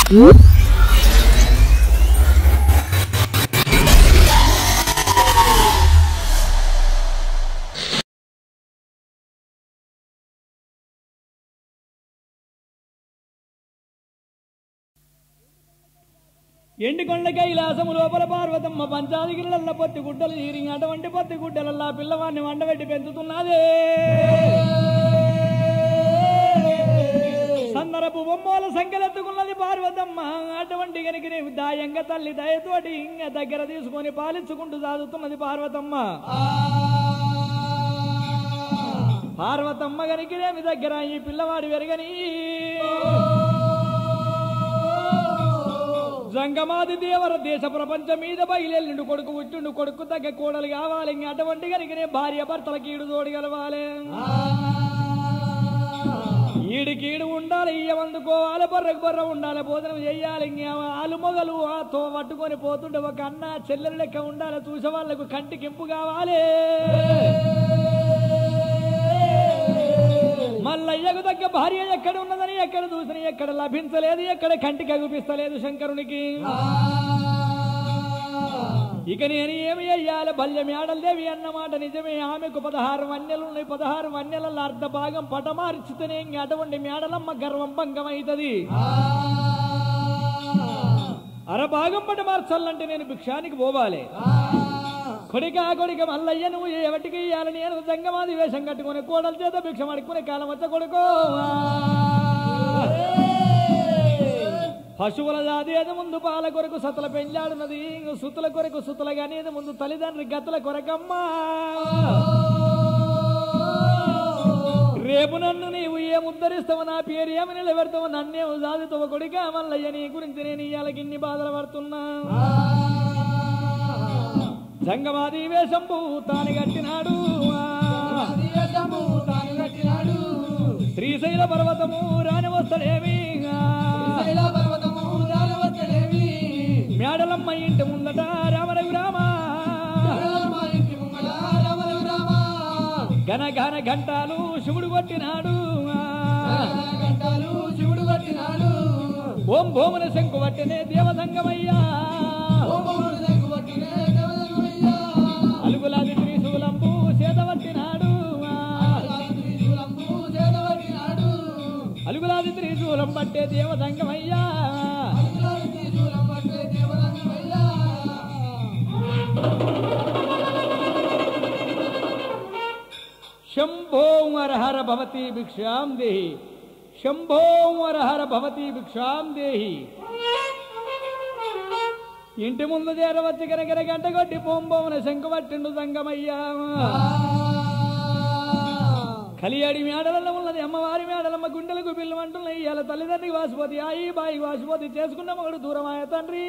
ఎండికొండ కైలాసము లోపల పార్వతమ్మ పంచాదిగిరిలల్ల పొత్తి గుడ్డలు తీరి అటువంటి పొత్తి గుడ్డలల్లా పిల్లవాడిని వండబెట్టి పెంచుతున్నదే సందరపు బొమ్మల సంఖ్యలెత్తుకున్నది పార్వతమ్మ అటువంటి గనికి నీవు దాయంగా తల్లి దయతోటి ఇంగ దగ్గర తీసుకొని పాలించుకుంటూ సాగుతున్నది పార్వతమ్మ పార్వతమ్మ గనికినేమి దగ్గర ఈ పిల్లవాడు వెరగని జంగమాది దేవర దేశ ప్రపంచం మీద బయలుండు కొడుకు పుట్టిండు కొడుకు తగ్గ కోడలు కావాలి ఇంక అటువంటి కనుకనే భార్య భర్తలకి ఈడు తోడు గలవాలి ఈడికి ఈడు ఉండాలి ఇయ్యమందుకోవాలి బర్రకు బర్ర ఉండాలి భోజనం చెయ్యాలి ఇంక ఆలు మొగలు తో పట్టుకొని పోతుంటే ఒక అన్న చెల్లెలు లెక్క ఉండాలి చూసే వాళ్ళకు కంటికింపు కావాలి మల్లయ్యకు తగ్గ భార్య ఎక్కడ ఉన్నదని ఎక్కడ చూసిన ఎక్కడ లభించలేదు ఎక్కడ కంటికి అగుపిస్తలేదు శంకరునికి ఇక నేను ఏమి అయ్యాలి బల్యం ఏడలదేవి అన్నమాట నిజమే ఆమెకు పదహారు వన్యలు ఉన్నాయి పదహారు వన్యలలో అర్ధ భాగం పటమార్చితేనే ఇంక అటువంటి మేడలమ్మ గర్వం భంగం అవుతుంది అర భాగం పటమార్చాలంటే నేను భిక్షానికి పోవాలి కొడిక కొడిక మల్లయ్య నువ్వు ఎవటికి ఇయ్యాలని నేను జంగమాది వేషం కట్టుకుని కోడల చేత భిక్షం అడుక్కునే కాలం వచ్చ కొడుకో పశువుల జాతి ఏది ముందు పాల కొరకు సతల పెంచాడున్నది సుతుల కొరకు సుతుల గాని ఏది ముందు తల్లిదండ్రి గతుల కొరకమ్మా రేపు నన్ను నీవు ఏం ఉద్ధరిస్తావు నా పేరు ఏమి నిలబెడతావు నన్నేమో సాధుతావు కొడిక మల్లయ్య నీ గురించి నేను ఇయ్యాలకి ఇన్ని బాధలు పడుతున్నా జంగమాది వేషంబు తాను కట్టినాడు శ్రీశైల పర్వతము రాని వస్తడేమి మేడలమ్మ ఇంటి ముందట రామరవి రామ ఘన ఘన ఘంటాలు శివుడు కొట్టినాడు శివుడు పట్టినాడు ఓం భోమన శంకు పట్టినే దేవదంగమయ్యా అలుగులాది త్రిశూలంబు చేత పట్టినాడు అలుగులాది త్రిశూలం పట్టే దేవదంగమయ్యా శంభో హర భవతి భిక్షాం దేహి శంభో హర భవతి భిక్షాం దేహి ఇంటి ముందు చేరవచ్చి కనకర గంట కొట్టి పోంబోమున శంకు పట్టిండు సంగమయ్యా కలియాడి మేడలలో ఉన్నది అమ్మవారి మేడలమ్మ గుండెలకు బిల్లు అంటున్నాయి ఇవాళ తల్లిదండ్రికి వాసిపోతి ఆయి బాయి వాసిపోతి చేసుకున్న మగడు దూరమాయ తండ్రి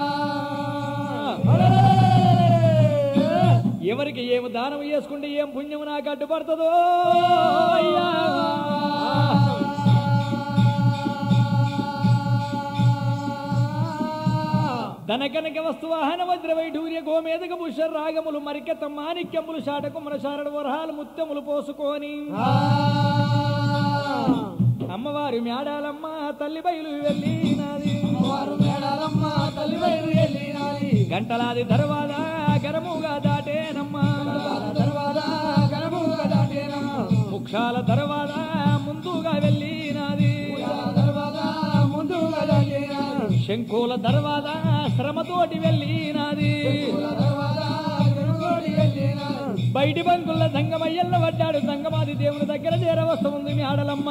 ఎవరికి ఏమి దానం చేసుకుంటే ఏం పుణ్యం నాకు అడ్డుపడుతుందో అయ్యా ధనకనక వస్తు వాహన వజ్ర వైఢూర్య గోమేదక పుష్య రాగములు మరికెత్త మాణిక్యములు శాటకుమర శారడు వరహాలు ముత్యములు పోసుకొని అమ్మవారి మేడాలమ్మ తల్లి బయలు వెళ్ళినది గంటలాది తర్వాత గరముగా దాటేనమ్మా ముక్షాల తర్వాత ముందుగా వెళ్ళినది శంకుల తర్వాత శ్రమతోటి వెళ్ళినది బయటి బంకుల సంగమయ్యల్ల పడ్డాడు సంగమాది దేవుని దగ్గర చేరవస్తుంది మేడలమ్మ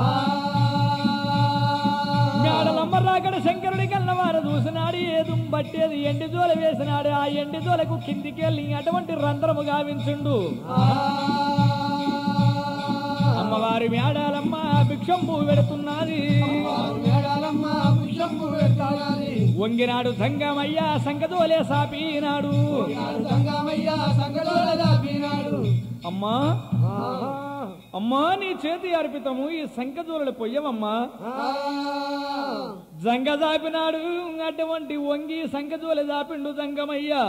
మేడలమ్మ రాకడ శంకరుడి కన్నవారు చూసినాడు ఏదు బట్టేది ఎండి జోల వేసినాడు ఆ ఎండి జోలకు కిందికి వెళ్ళి అటువంటి రంధ్రము గావించుండు అమ్మవారి మేడాలమ్మ భిక్షంపు పెడుతున్నది వంగినాడు సంగమయ్య సంగదోలే సాపినాడు అమ్మా అమ్మా నీ చేతి అర్పితము ఈ సంకజోలుడు పొయ్యవమ్మా జంగ జాపినాడు అటువంటి వంగి సంకజోలె జాపిండు జంగమయ్య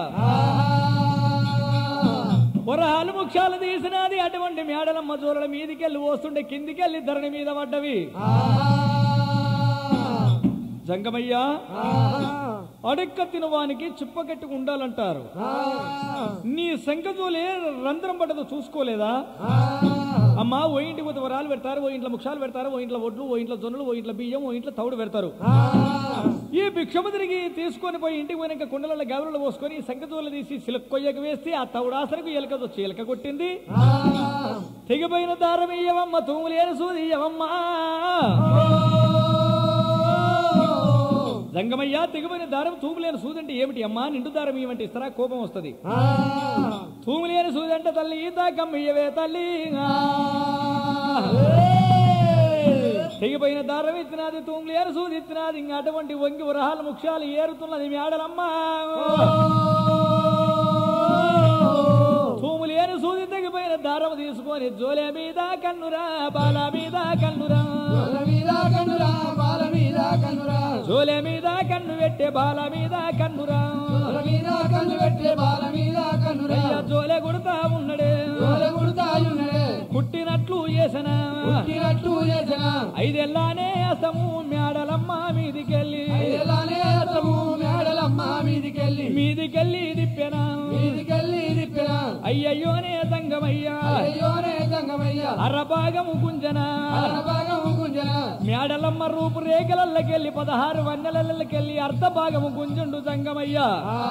పొరహాలు ముఖ్యాలు తీసినది అటువంటి మేడలమ్మ జోలల మీదికెళ్ళి వస్తుంటే కిందికెళ్ళి ధరణి మీద పడ్డవి జంగమయ్యా అడెక్కతిన వానికి చిప్పగట్టుకు ఉండాలంటారు నీ సంకజోలే రంధ్రం పడ్డదో చూసుకోలేదా అమ్మా ఓ ఇంటి పోతే వరాలు పెడతారు ఓ ఇంట్లో ముక్షాలు పెడతారు ఓ ఇంట్లో ఒడ్లు ఓ ఇంట్లో జొన్నలు ఓ ఇంట్లో బియ్యం ఓ ఇంట్లో తౌడు పెడతారు ఈ భిక్షము తిరిగి తీసుకొని పోయి ఇంటికి పోయినాక కుండలలో గవరలు పోసుకొని సంకజోలు తీసి సిలక్ కొయ్యకు వేస్తే ఆ తౌడాసరకు ఎలక వచ్చి ఎలక కొట్టింది తెగిపోయిన దారం ఇయ్యవమ్మ తూములేని సూది ఇయ్యవమ్మా జంగమయ్య తెగిపోయిన దారం తూములేని సూది అంటే ఏమిటి అమ్మా నిండు దారం ఇవ్వంటే ఇస్తారా కోపం వస్తుంది తూములేని సూది అంటే తల్లి ఈత కమ్మియ్యవే తల్లి తెగిపోయిన దారం ఇచ్చినది తూములేని సూది ఇచ్చినది ఇంకా అటువంటి వంగి వరహాల ముఖ్యాలు ఏరుతున్నది మేడలమ్మా తూములేని సూది తెగిపోయిన దారం తీసుకొని జోలే మీద కన్నురా బాల మీద కన్నురా జోలే మీద కన్ను పెట్టే బాల మీద కన్నురా అయ్యా జోలే కొడుతా ఉన్నడే పుట్టినట్లు చేసనా ఐదెల్లానే అసము మేడలమ్మ మీదికెళ్ళి మీదికెళ్ళి మీదికెళ్ళి దిప్పెనా మీదికెళ్ళి దిప్పిన అయ్యయ్యోనే సంగమయ్యా అయ్యోనే సంగమయ్య అరభాగము గుంజనా అరభాగం గుంజన మేడలమ్మ రూపు రేఖలకెళ్ళి పదహారు వన్నెలకెళ్ళి అర్ధ భాగము గుంజుండు సంగమయ్యా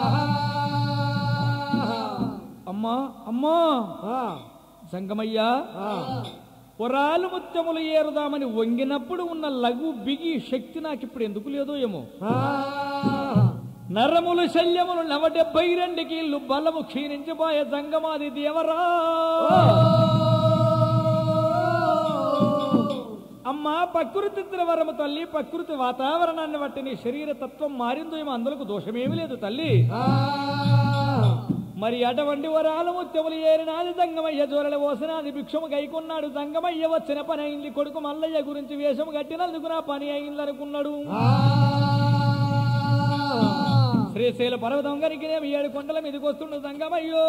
అమ్మా అమ్మా సంగమయ్యా పొరాలు ముత్యములు ఏరుదామని వంగినప్పుడు ఉన్న లఘు బిగి శక్తి నాకు ఇప్పుడు ఎందుకు లేదో ఏమో నరములు శల్యములు నవ డెబ్బై రెండు కీళ్ళు బలము క్షీణించిపోయే జంగమాది దేవరా అమ్మా ప్రకృతి వరము తల్లి ప్రకృతి వాతావరణాన్ని బట్టి నీ శరీర తత్వం మారిందో ఏమో అందులకు దోషమేమి లేదు తల్లి మరి అటువంటి వరాలు ముత్యములు ఏరినాది జంగమయ్య జోరల ఓసనాది భిక్షము గైకొన్నాడు జంగమయ్య వచ్చిన పని అయింది కొడుకు మల్లయ్య గురించి వేషము కట్టినందుకు నా పని అయింది అనుకున్నాడు శ్రీశైల పర్వతం కరికినేమి ఏడు కొండల మీదకి వస్తుండు సంగమయ్యో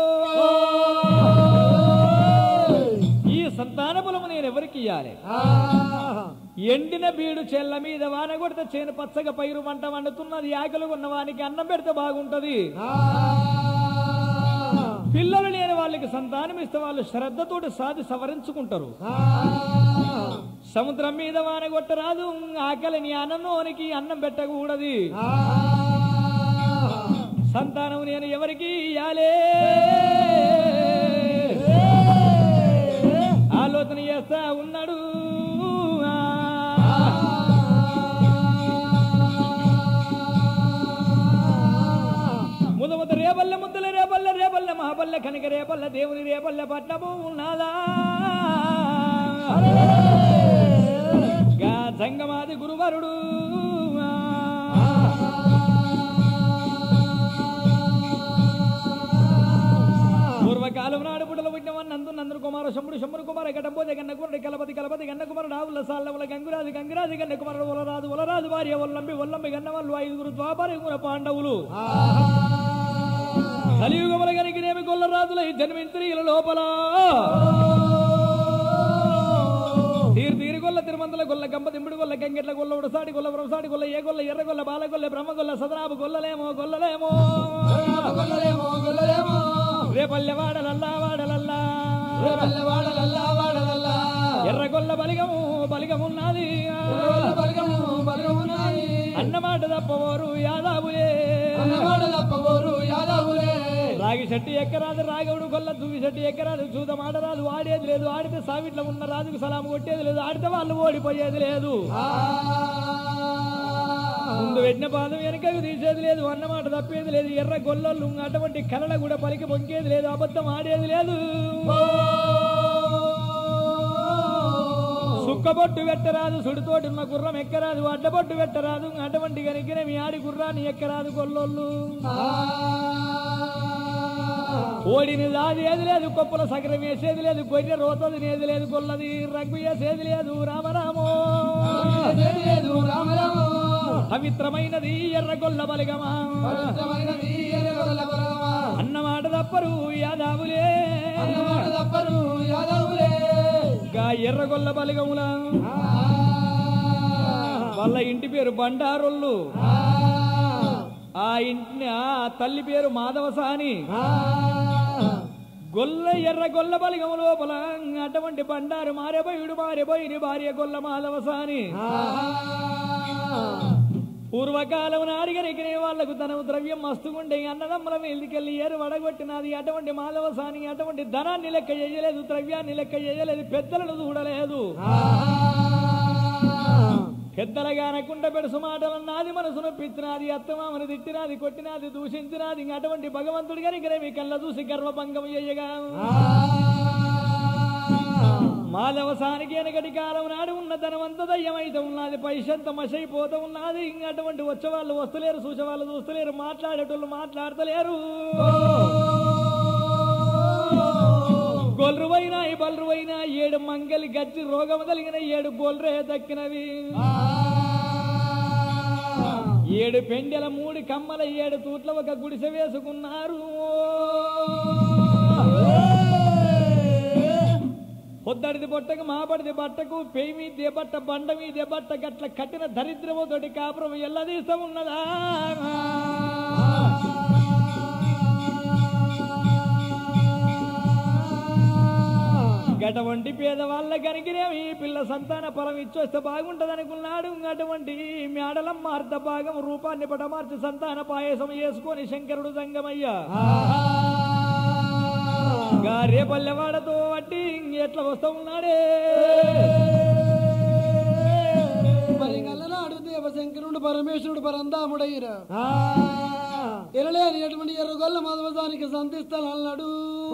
ఈ సంతాన బలము నేను ఎవరికి ఇయ్యాలి ఎండిన బీడు చెల్ల మీద వాన కొడితే చేను పచ్చగా పైరు మంట వండుతున్నది ఆకలి ఉన్న వానికి అన్నం పెడితే బాగుంటది పిల్లలు లేని వాళ్ళకి సంతానం ఇస్తే వాళ్ళు శ్రద్ధతోటి సాధి సవరించుకుంటారు సముద్రం మీద వాన కొట్టరాదు ఆకలిని అన్నంలోనికి అన్నం పెట్టకూడదు సంతానం నేను ఎవరికి ఇయ్యాలే ఆలోచన చేస్తా ఉన్నాడు ముద ముద రేపల్లె ముద్దల రేపల్లె రేపల్లె మహాపల్లె కనుక రేపల్లె దేవుని రేపల్లె పట్నము ఉన్నదా గా జంగమాది గురువరుడు పూర్వకాలం నాడు పుట్టలు పుట్టిన నందు నందుని కుమార శంభుడు శంభుడు కుమార గడ్డంపోతే గన్న కురడి కలపతి కలపతి గన్న కుమారుడు ఆవుల సాల్లవుల గంగురాజు గంగురాజు గన్న కుమారుడు ఒలరాజు ఒలరాజు భార్య ఒల్లంబి ఒల్లంబి గన్న వాళ్ళు ఐదుగురు ద్వాపర గుర పాండవులు కలియుగముల గనికినేమి గొల్లరాజుల జన్మింత్రియుల లోపల తీరు తీరు గొల్ల తిరుమంతల గొల్ల గంప దింపుడు గొల్ల గంగెట్ల గొల్ల ఉడసాడి గొల్ల వ్రమసాడి గొల్ల ఏ గొల్ల ఎర్ర గొల్ల బాల గొల్ల బ్రహ్మ గొల్ల సదనాపు గొల్లలేమో గొల్లలేమో గొల్లలేమో గొల్లలేమో రేపల్లె వాడలల్లా వాడలల్లా రేపల్లె వాడలల్లా వాడలల్లా ఎర్ర గొల్ల బలిగము బలిగమున్నది ఎర్రగొల్ల బలగము బలగమున్నది అన్నమాట తప్పవోరు యాదావులే అన్నవాడ తప్పగోరు యాదవులే రాగి చెట్టు ఎక్కరాదు రాగవుడు గొల్ల దువ్వి చెట్టు ఎక్కరాదు చూద మాటరాదు ఆడేది లేదు ఆడితే సావిట్లో ఉన్న రాజుకు సలాం కొట్టేది లేదు ఆడితే వాళ్ళు ఓడిపోయేది లేదు ఆ ముందు పెట్టిన పాదం వెనకకు తీసేది లేదు అన్నమాట తప్పేది లేదు ఎర్ర గొల్లలు అటువంటి కలల కూడా పలికి పొంకేది లేదు అబద్ధం ఆడేది లేదు సుక్కబొట్టు పెట్టరాదు సుడితోటి ఉన్న గుర్రం ఎక్కరాదు అడ్డబొట్టు పెట్టరాదు అటువంటి కనుకనే మీ ఆడి గుర్రాన్ని ఎక్కరాదు గొల్లోళ్ళు ఓడిని లాది ఏది లేదు కొప్పుల సగరం వేసేది లేదు గొర్రె రోతది నేది లేదు గొల్లది రగ్గు వేసేది లేదు రామరామో లేదు రామరామో పవిత్రమైనది ఎర్ర గొల్ల బలిగమా పవిత్రమైనది ఎర్రగొల్ల బలగమా అన్నమాట తప్పరు యాదావులే అన్నమాట తప్పరు యాదవులే గా ఎర్రగొల్ల బలిగముల వాళ్ళ ఇంటి పేరు బండారుళ్ళు ఆ ఇంటి ఆ తల్లి పేరు మాధవసాని గొల్ల ఎర్ర గొల్ల బలిగం లోపల అటువంటి బండారు మారేబోయుడు మారేబోయిని భార్య గొల్ల మాధవసాని పూర్వకాలం నాడిగరికినే వాళ్లకు ధనం ద్రవ్యం మస్తుగుండే అన్నదమ్మల మీదికెళ్ళి ఏరు వడగొట్టినది అటువంటి మాధవసాని అటువంటి ధనాన్ని లెక్క చేయలేదు ద్రవ్యాన్ని లెక్క చేయలేదు పెద్దలను చూడలేదు పెద్దలుగా అనకుండా పెడుసు మాటలన్నది మనసు నొప్పించినది అత్తమామని తిట్టినది కొట్టినది దూషించినది ఇంక అటువంటి భగవంతుడి గారి మీ కళ్ళ చూసి గర్వభంగం చేయగా మాధవసానికి వెనకటి కాలం నాడు ఉన్న ధనమంత దయ్యమైతే ఉన్నది పైసంత మసైపోతూ ఉన్నది ఇంక అటువంటి వచ్చేవాళ్ళు వస్తలేరు చూసేవాళ్ళు చూస్తలేరు మాట్లాడేటోళ్ళు మాట్లాడతలేరు గొల్రువైనాయి బల్రువైనా ఏడు మంగలి గజ్జి రోగం కలిగిన ఏడు గొల్రే దక్కినవి ఏడు పెండెల మూడు కమ్మల ఏడు తూట్ల ఒక గుడిసె వేసుకున్నారు పొద్దడిది బొట్టకు మాపడిది బట్టకు పెయి మీదే బట్ట బండ మీదే బట్ట గట్ల కట్టిన దరిద్రముతోటి కాపురం ఎల్లదీస్తా ఉన్నదా గటువంటి పేదవాళ్ళ కనికినేమి పిల్ల సంతాన ఫలం ఇచ్చొస్తే బాగుంటది అనుకున్నాడు అటువంటి మేడలమ్మ అర్ధ భాగం రూపాన్ని పటమార్చి సంతాన పాయసం వేసుకొని శంకరుడు సంగమయ్య గారే పల్లెవాడతో వట్టి ఎట్లా వస్తా ఉన్నాడే మరి గల్లనాడు దేవశంకరుడు పరమేశ్వరుడు పరందాముడయ్యరా ఎరలేని ఎటువంటి ఎర్రగొల్ల మాధవసానికి సంతిస్తానన్నాడు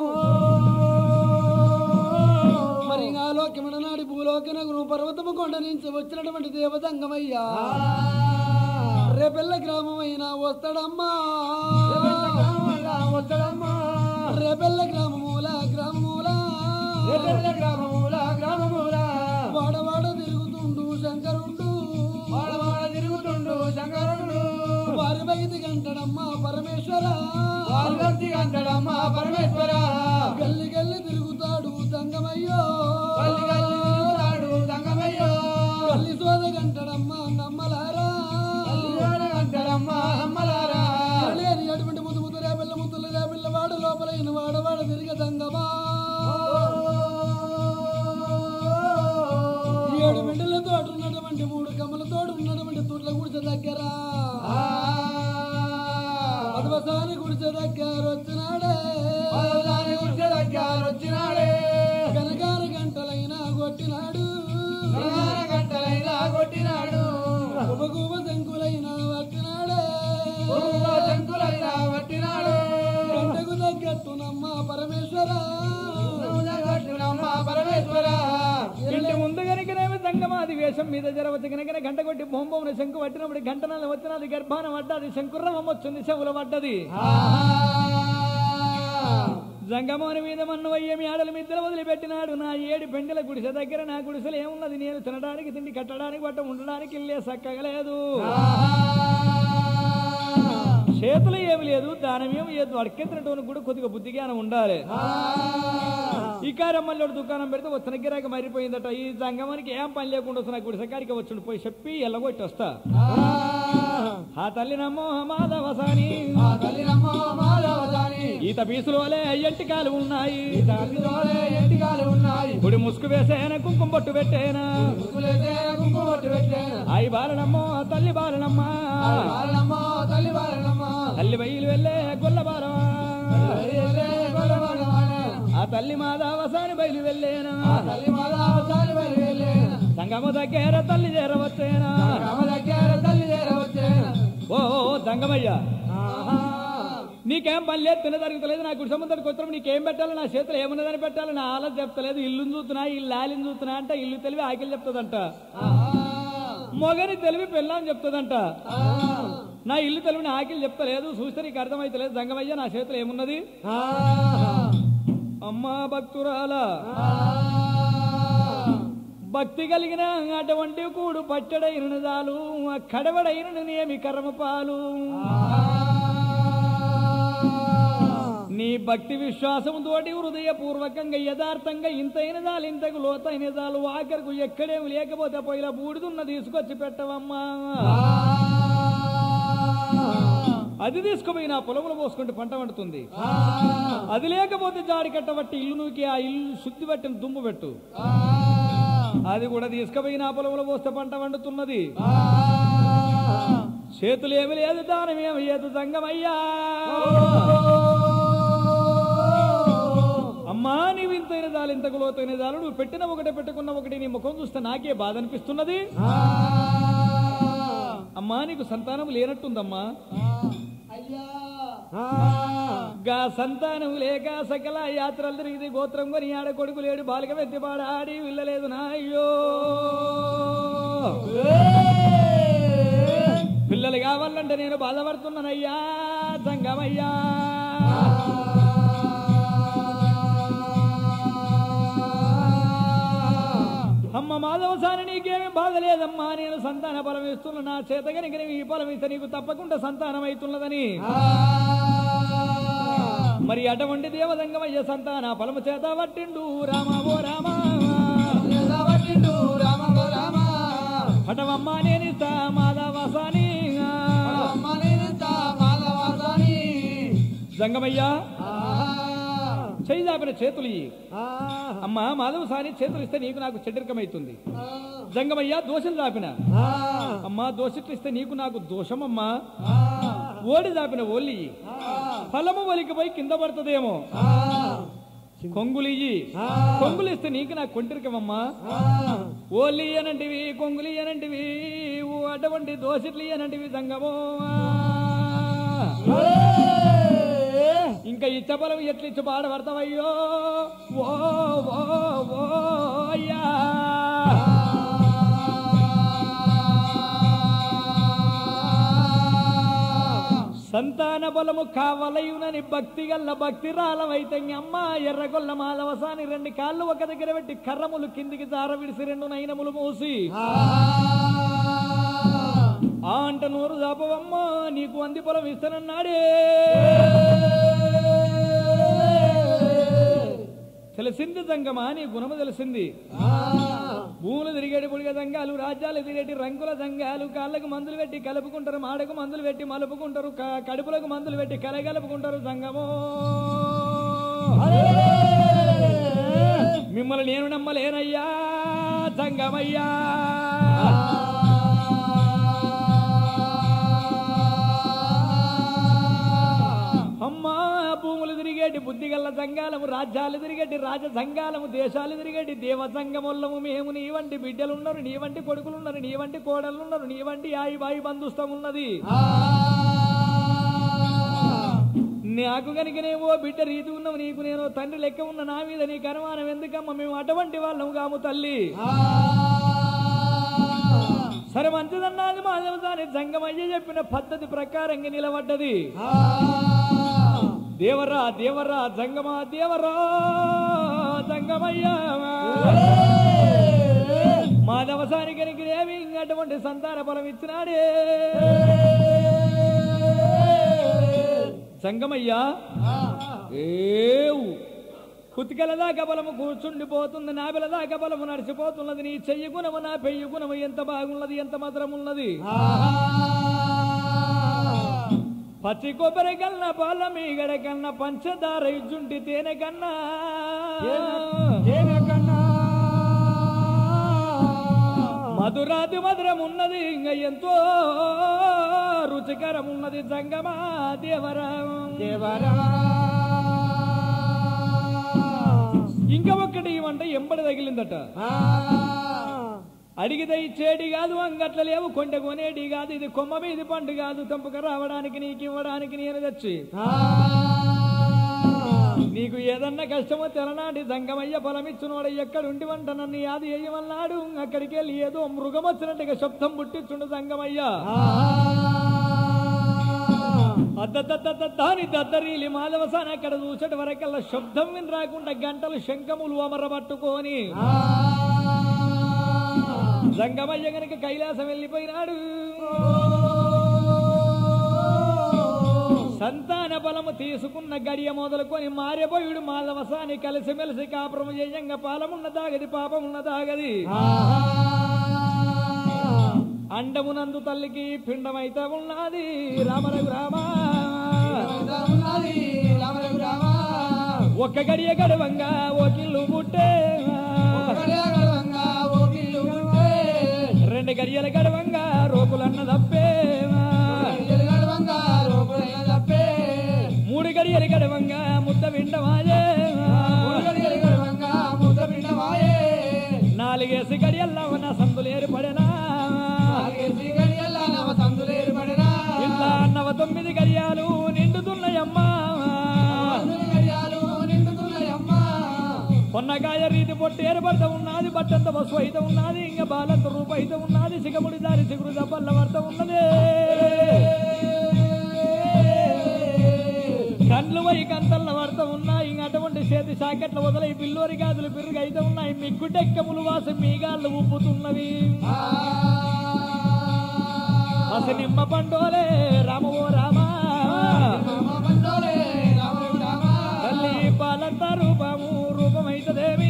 మరి ఆలోక్యమన నాడి భూలోకనగురు పర్వతము కొండ నుంచి వచ్చినటువంటి దేవతంగమయ్యా రేపెల్ల గ్రామం అయినా వస్తాడమ్మా వస్తాడమ్మా రేపెల్ల గ్రామమూల గ్రామమూల గ్రామమూల గ్రామమూల వాడవాడ తిరుగుతుండు శంకరుండు వాడవాడ తిరుగుతుండు శంకరుడు వారి భక్తి గంటడమ్మా పరమేశ్వర వారి భక్తి గంటడమ్మా పరమేశ్వర గల్లి గల్లి తిరుగుతాడు తంగమయ్యో గల్లి గల్లి తిరుగుతాడు తంగమయ్యో గల్లి సోద గంటడమ్మా నమ్మలారా గంటడమ్మా నమ్మలారా లేని అటువంటి ముద్దు ముద్దు రేపిల్ల ముద్దుల రేపిల్ల వాడు లోపలైన వాడవాడ తిరిగి తంగమా ఏడు మెండలతో ఉన్నటువంటి మూడు కమ్మలతో ఉన్నటువంటి తుట్ల గుడిసె దగ్గర పదవసాని గుడిసె దగ్గర వచ్చినాడే గుడిసె దగ్గర వచ్చినాడే కనకాన గంటలైనా కొట్టినాడు గంటలైనా కొట్టినాడు గుబగుబ శంకులైనా పట్టినాడే శంకులైనా పట్టినాడు గంటకు తగ్గట్టునమ్మ పరమేశ్వర పరమేశ్వర ఇంటి ముందు కనుకనేమి సంగమాది వేషం మీద జరవచ్చు కనుక గంట కొట్టి బొంబమున శంకు పట్టినప్పుడు గంటనాల వచ్చినది గర్భాన పడ్డది శంకుర్రం వచ్చింది చెవుల పడ్డది జంగమోని మీద మన్ను అయ్యేమి ఆడల మిద్దలు వదిలిపెట్టినాడు నా ఏడు పెండల గుడిసె దగ్గర నా గుడిసెలు ఏమున్నది నేను తినడానికి తిండి కట్టడానికి బట్ట ఉండడానికి ఇల్లే చక్కగలేదు చేతులు ఏమి లేదు దానం ఏమి లేదు అడకెత్తినటువంటి కూడా కొద్దిగా బుద్ధి జ్ఞానం ఉండాలి ఇకారమ్మల్లోడు దుకాణం పెడితే వచ్చిన గిరాక మరిపోయిందట ఈ జంగమానికి ఏం పని లేకుండా వస్తున్నా గుడిసెకాడికి వచ్చి పోయి చెప్పి ఎల్లగొట్టి వస్తా ఆ తల్లి నమ్మో మాధవసాని ఈత పీసులోలే ఎంటికాలు ఉన్నాయి ఎంటికాలు ఉన్నాయి గుడి ముసుగు వేసేనా కుంకుమ బొట్టు పెట్టేనా కుంకుమ పట్టు పెట్టాను అయి బాలనమ్మో తల్లి బాలనమ్మా బాలనమ్మా తల్లి బాలనమ్మా తల్లి బయలు వెళ్ళే గొల్ల బాలమా ఆ తల్లి మాధవసాని బయలు వెళ్ళేనా తల్లి మాదా తల్లి బయలు వెళ్ళే సంగమ దగ్గర తల్లి చేరవచ్చేనా రామ దగ్గర తల్లి చేరవచ్చేనా ఓ ఓ, దంగమయ్య నీకేం పని లేదు తిన జరుగుతలేదు నా గుడి సముద్రానికి వచ్చినప్పుడు నీకేం పెట్టాలి నా చేతులు ఏమున్నదని పెట్టాలి నా ఆలోచన చెప్తలేదు ఇల్లు చూస్తున్నా ఇల్లు ఆలిని చూస్తున్నా అంటే ఇల్లు తెలివి ఆకిలి చెప్తుందంట మొగని తెలివి పెళ్ళాని చెప్తుందంట నా ఇల్లు తెలివిని ఆకిలి చెప్తలేదు చూస్తే నీకు అర్థమైతలేదు దంగమయ్య నా చేతులు ఏమున్నది అమ్మా భక్తురాల భక్తి కలిగిన అటువంటి కూడు పచ్చడైన దాలు కడవడైన నేమి కర్మ పాలు నీ భక్తి విశ్వాసం తోటి హృదయపూర్వకంగా యథార్థంగా ఇంతైన చాలు ఇంతకు లోతైన చాలు ఆఖరకు ఎక్కడేమి లేకపోతే పొయ్యిల బూడిదున్న తీసుకొచ్చి పెట్టవమ్మా అది తీసుకుపోయి నా పొలంలో పోసుకుంటే పంట పండుతుంది అది లేకపోతే జాడి కట్టబట్టి ఇల్లు నూకి ఆ ఇల్లు శుద్ధి పట్టిన దుమ్ము పెట్టు అది కూడా తీసుకుపోయి నా పొలంలో పోస్తే పంట వండుతున్నది చేతులు ఏమి లేదు దానం ఏమి లేదు సంగమయ్యా అమ్మా నీవు ఇంతైన దాలు ఇంతకు లోతైన దాలు నువ్వు పెట్టిన ఒకటే పెట్టుకున్న ఒకటి నీ ముఖం చూస్తే నాకే బాధ అనిపిస్తున్నది అమ్మా నీకు సంతానం లేనట్టుందమ్మా అయ్యా గా సంతానం లేక సకల యాత్రలు తిరిగి గోత్రం కొని ఆడ కొడుకు లేడు బాలిక వెత్తిపాడ ఆడి వెళ్ళలేదు నాయ్యో పిల్లలు కావాలంటే నేను బాధపడుతున్నానయ్యా సంగమయ్యా అమ్మ మాధవసాని నీకేమీ బాధ లేదమ్మా నేను సంతాన ఫలం ఇస్తున్నా నా చేత కనుక నీవు ఈ ఫలం ఇస్తే నీకు తప్పకుండా సంతానం అవుతున్నదని మరి అటువంటి దేవదంగమయ్య సంతాన ఫలము చేత పట్టిండు రామ ఓ రామ హఠవమ్మ నేనిస్తా మాధవసాని జంగమయ్యా చెయ్యి దాపిన చేతులు ఇయ్యి అమ్మ మాధవసాని చేతులు ఇస్తే నీకు నాకు చెడ్డరికమైతుంది జంగమయ్య దోషలు దాపిన అమ్మా దోషట్లు ఇస్తే నీకు నాకు దోషమమ్మా ఓడి దాపిన ఓళ్ళి ఫలము ఒలికిపోయి కింద పడుతుందేమో కొంగులు ఇయ్యి కొంగులు ఇస్తే నీకు నాకు కొంటిరికమమ్మా ఓళ్ళు అనంటివి కొంగులు అనంటివి ఊ అటువంటి దోషట్లు అనంటివి సంగమో ఇంకా ఇచ్చ బలం ఎట్లిచ్చి పాడబడతావయ్యో ఓ ఓ ఓ అయ్యా సంతాన బలము కావలయునని భక్తి గల్ల భక్తి రాలవైతే అమ్మ ఎర్రగొల్ల మాధవసాని రెండు కాళ్ళు ఒక దగ్గర పెట్టి కర్రములు కిందికి జార విడిసి రెండు నయనములు మూసి ఆ అంట నూరు దాపవమ్మ నీకు అంది పొలం ఇస్తానన్నాడే తెలిసింది సంగమా నీ గుణము తెలిసింది భూములు తిరిగేటి పొడిగ సంఘాలు రాజ్యాలు తిరిగేటి రంగుల సంఘాలు కాళ్ళకు మందులు పెట్టి కలుపుకుంటారు మాడకు మందులు పెట్టి మలుపుకుంటారు క- కడుపులకు మందులు పెట్టి కలగలుపుకుంటారు సంగమో మిమ్మల్ని నేను నమ్మలేనయ్యా సంగమయ్యా అమ్మా భూములు తిరిగేటి బుద్ధి గల్ల సంఘాలము రాజ్యాలు తిరిగేటి రాజ సంఘాలము దేశాలు తిరిగేటి దేవ సంఘముల్లము మేము నీ వంటి బిడ్డలున్నారు నీ వంటి కొడుకులున్నారు నీ వంటి కోడలున్నారు నీ వంటి ఆయి బాయి బంధుత్వం ఉన్నది నాకు కనుకనేమో బిడ్డ రీతి ఉన్నావు నీకు నేను తండ్రి లెక్క ఉన్న నా మీద నీకు అనుమానం ఎందుకమ్మా మేము అటువంటి వాళ్ళము కాము తల్లి సరే మంచిదన్నది మాధవసాని జంగమయ్య చెప్పిన పద్ధతి ప్రకారంగా నిలబడ్డది దేవరా దేవరా జంగమా దేవరా జంగమయ్య మాధవసాని కనుకనేమి అటువంటి సంతాన ఫలం ఇచ్చినాడే సంగమయ్యా ఏవు కుతికల దాకా బలము కూర్చుండిపోతుంది నా బిల దాకా బలము నడిచిపోతున్నది నీ చెయ్యి గుణము నా పెయ్యి గుణము ఎంత బాగున్నది ఎంత మధురం ఉన్నది పచ్చి కొబ్బరి కన్నా పాల మీగడ కన్నా పంచదార ఇజ్జుంటి తేనె కన్నా మధురాది మధురం ఉన్నది ఇంకా ఎంతో రుచికరం ఉన్నది జంగమా దేవరా దేవరా ఇంకా ఒక్కటి ఇవంట ఎంబడి తగిలిందట అడిగితే ఇచ్చేటి కాదు అంగట్ల లేవు కొండ కొనేటి కాదు ఇది కొమ్మ మీది పండు కాదు తెంపుక రావడానికి నీకు ఇవ్వడానికి నేను తెచ్చి నీకు ఏదన్నా కష్టమో తెలనాటి సంగమయ్య ఫలమిచ్చునోడ ఎక్కడుంటి వంట నన్ను యాది వేయమన్నాడు అక్కడికి వెళ్ళి ఏదో మృగం వచ్చినట్టుగా శబ్దం పుట్టించుండు సంగమయ్య అద్దద్దద్దద్దాని దద్దరీలి మాధవసాని అక్కడ చూసేటి వరకల్లా శబ్దం విని రాకుండా గంటలు శంఖములు అమర పట్టుకొని సంగమయ్య గనక కైలాసం వెళ్ళిపోయినాడు సంతాన బలము తీసుకున్న గడియ మొదలుకొని మారెపోయుడు మాధవసాని కలిసిమెలిసి కాపురము చేయంగా పాలమున్న దాగది పాపమున్న దాగది అండమునందు తల్లికి పిండమైతే ఉన్నది రామరఘు రామా ఒక్క గడియ గడవంగా ఓ కిల్లు పుట్టే రెండు గడియల గడవంగా రోకులన్న తప్పే మూడు గడియలు గడవంగా ముద్ద విండమాయే నాలుగేసి గడియల్లో నా సందులు ఏర్పడేనా ఇట్లా నవ తొమ్మిది గడియాలు నిండుతున్నాయమ్మా పొన్నగాయ రీతి పొట్టు ఏర్పడతా ఉన్నది బట్టంత వసు అయితే ఉన్నది ఇంకా బాలంత రూప అయితే ఉన్నది సిగముడి దారి సిగురు దప్పల్ల వర్త ఉన్నది కండ్లు వై కంతల్ల వర్త ఉన్నాయి ఇంక అటువంటి చేతి సాకెట్ల వదలై పిల్లోరి గాజులు పిరుగు అయితే ఉన్నాయి మిగ్గుటెక్కములు వాసి మీగాళ్ళు ఉప్పుతున్నవి అసలు నిమ్మ పండోలే రామవో రామా తల్లి పాలంత రూపము రూపమైతదేవి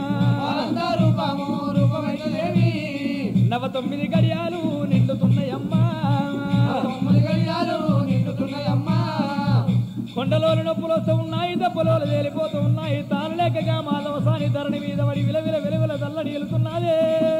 నవ తొమ్మిది గడియాలు నిండుతున్నాయమ్మా కొండలోని నొప్పులు వస్తూ ఉన్నాయి దెబ్బలోలు వేలిపోతూ ఉన్నాయి తాను లేకగా మాధవసాని ధరణి మీద పడి విలవిల విలవిల దల్లడి వెళుతున్నదే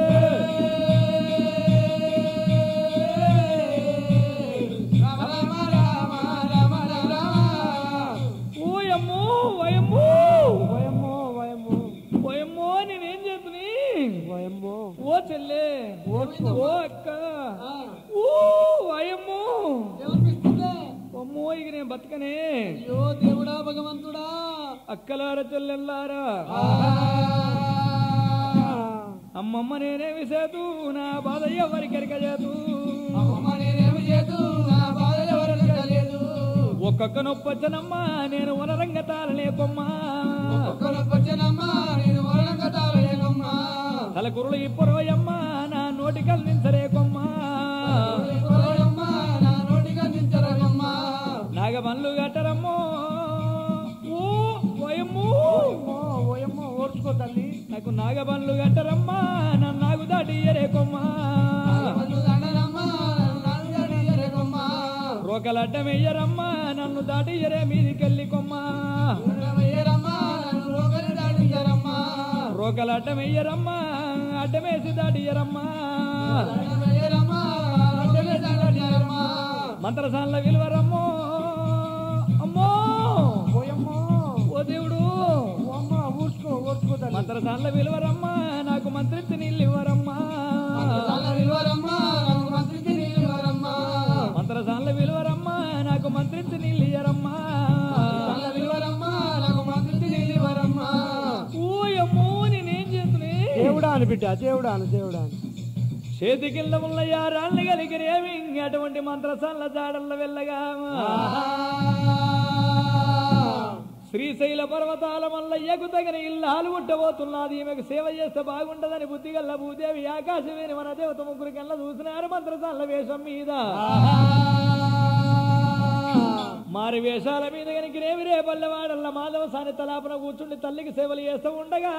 ఓయమ్మో వయమ్మో వయమ్మో వయమ్మో ఓయమ్మో నేనేం చేస్తుని వయమ్మో ఓ చెల్లె ఓ అక్క ఓ వయమ్మో అమ్మో ఇక నేను బతకనే అయ్యో దేవుడా భగవంతుడా అక్కలార చెల్లెల్లారా అమ్మమ్మ నేనేమి చేతు నా బాధ ఎవరికి ఎరకజేతు ఒక్కొక్క నొప్పొచ్చనమ్మా నేను వనరంగ తాళలేకొమ్మా తలకురులు ఇప్పురోయమ్మా నా నోటి కల్నించరేకొమ్మా నాగమల్లు గట్టరమ్మో ఓ వయమ్మో ఓయమ్మో ఓర్చుకో తల్లి నాకు నాగబండ్లు గట్టరమ్మా నన్ను నాగు దాటి ఎరేకొమ్మా రోకలడ్డమెయ్యరమ్మా నన్ను దాటి ఎరే మీదికెళ్ళి కొమ్మా రోకలడ్డమెయ్యరమ్మా అడ్డమేసి దాటి ఎరమ్మా మంత్రసాన్ల విలువరమ్మో అమ్మో ఓయమ్మో ఓ దేవుడు ఓ అమ్మ ఊర్చుకో ఊర్చుకో తల్లి మంత్రసాన్ల విలువరమ్మా నాకు మంత్రిత్తి నీళ్ళు ఇవ్వరమ్మా మంత్రసాన్ల విలువరమ్మా నాకు మంత్రిత్తి నీళ్ళు ఇయ్యరమ్మా ఊయమ్మో నేనేం చేస్తున్నా దేవుడా అని బిడ్డ దేవుడా అని దేవుడా అని చేతి కింద ముల్లయ్య రాళ్ళు కలిగిరేమి అటువంటి మంత్రసాన్ల జాడల్ల వెళ్ళగా శ్రీశైల పర్వతాల మల్లయ్యకు తగిన ఇల్లాలు ఉట్టబోతున్నది ఈమెకు సేవ చేస్తే బాగుంటదని బుద్ధిగల్ల భూదేవి ఆకాశవేని మన దేవత ముగ్గురు కల్లా చూసినారు మంత్రసాన్ల వేషం మీద మారి వేషాల మీద కనుక రేవి రేపల్లెవాడల్ల మాధవ సాని తలాపన కూర్చుండి తల్లికి సేవలు చేస్తూ ఉండగా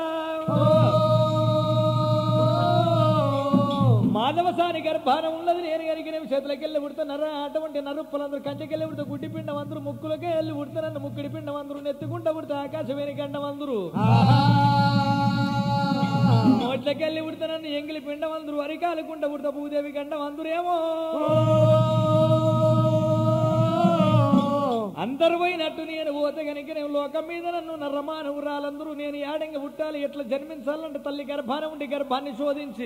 మాధవసాని గర్భానం ఉన్నది నేను కనుక నేను చేతులకెళ్ళి పుడుతున్నారా అటువంటి నరుప్పులందరూ కంచెకెళ్ళి పుడితే గుడ్డి పిండం అందరూ ముక్కులకే వెళ్ళి పుడుతున్నారు ముక్కుడి పిండం అందరూ నెత్తుకుంటా పుడితే ఆకాశవేని గండం అందరూ నోట్లకెళ్ళి పుడుతున్నాను ఎంగిలి పిండం అందరూ అరికాలకుంట పుడతా భూదేవి గండం అందరేమో అందరు పోయినట్టు నేను పోతే కనుక నేను లోకం మీద నన్ను నర్రమానవురాలందరూ నేను ఏడంగా పుట్టాలి ఎట్లా జన్మించాలంటే తల్లి గర్భాన ఉండి గర్భాన్ని శోధించి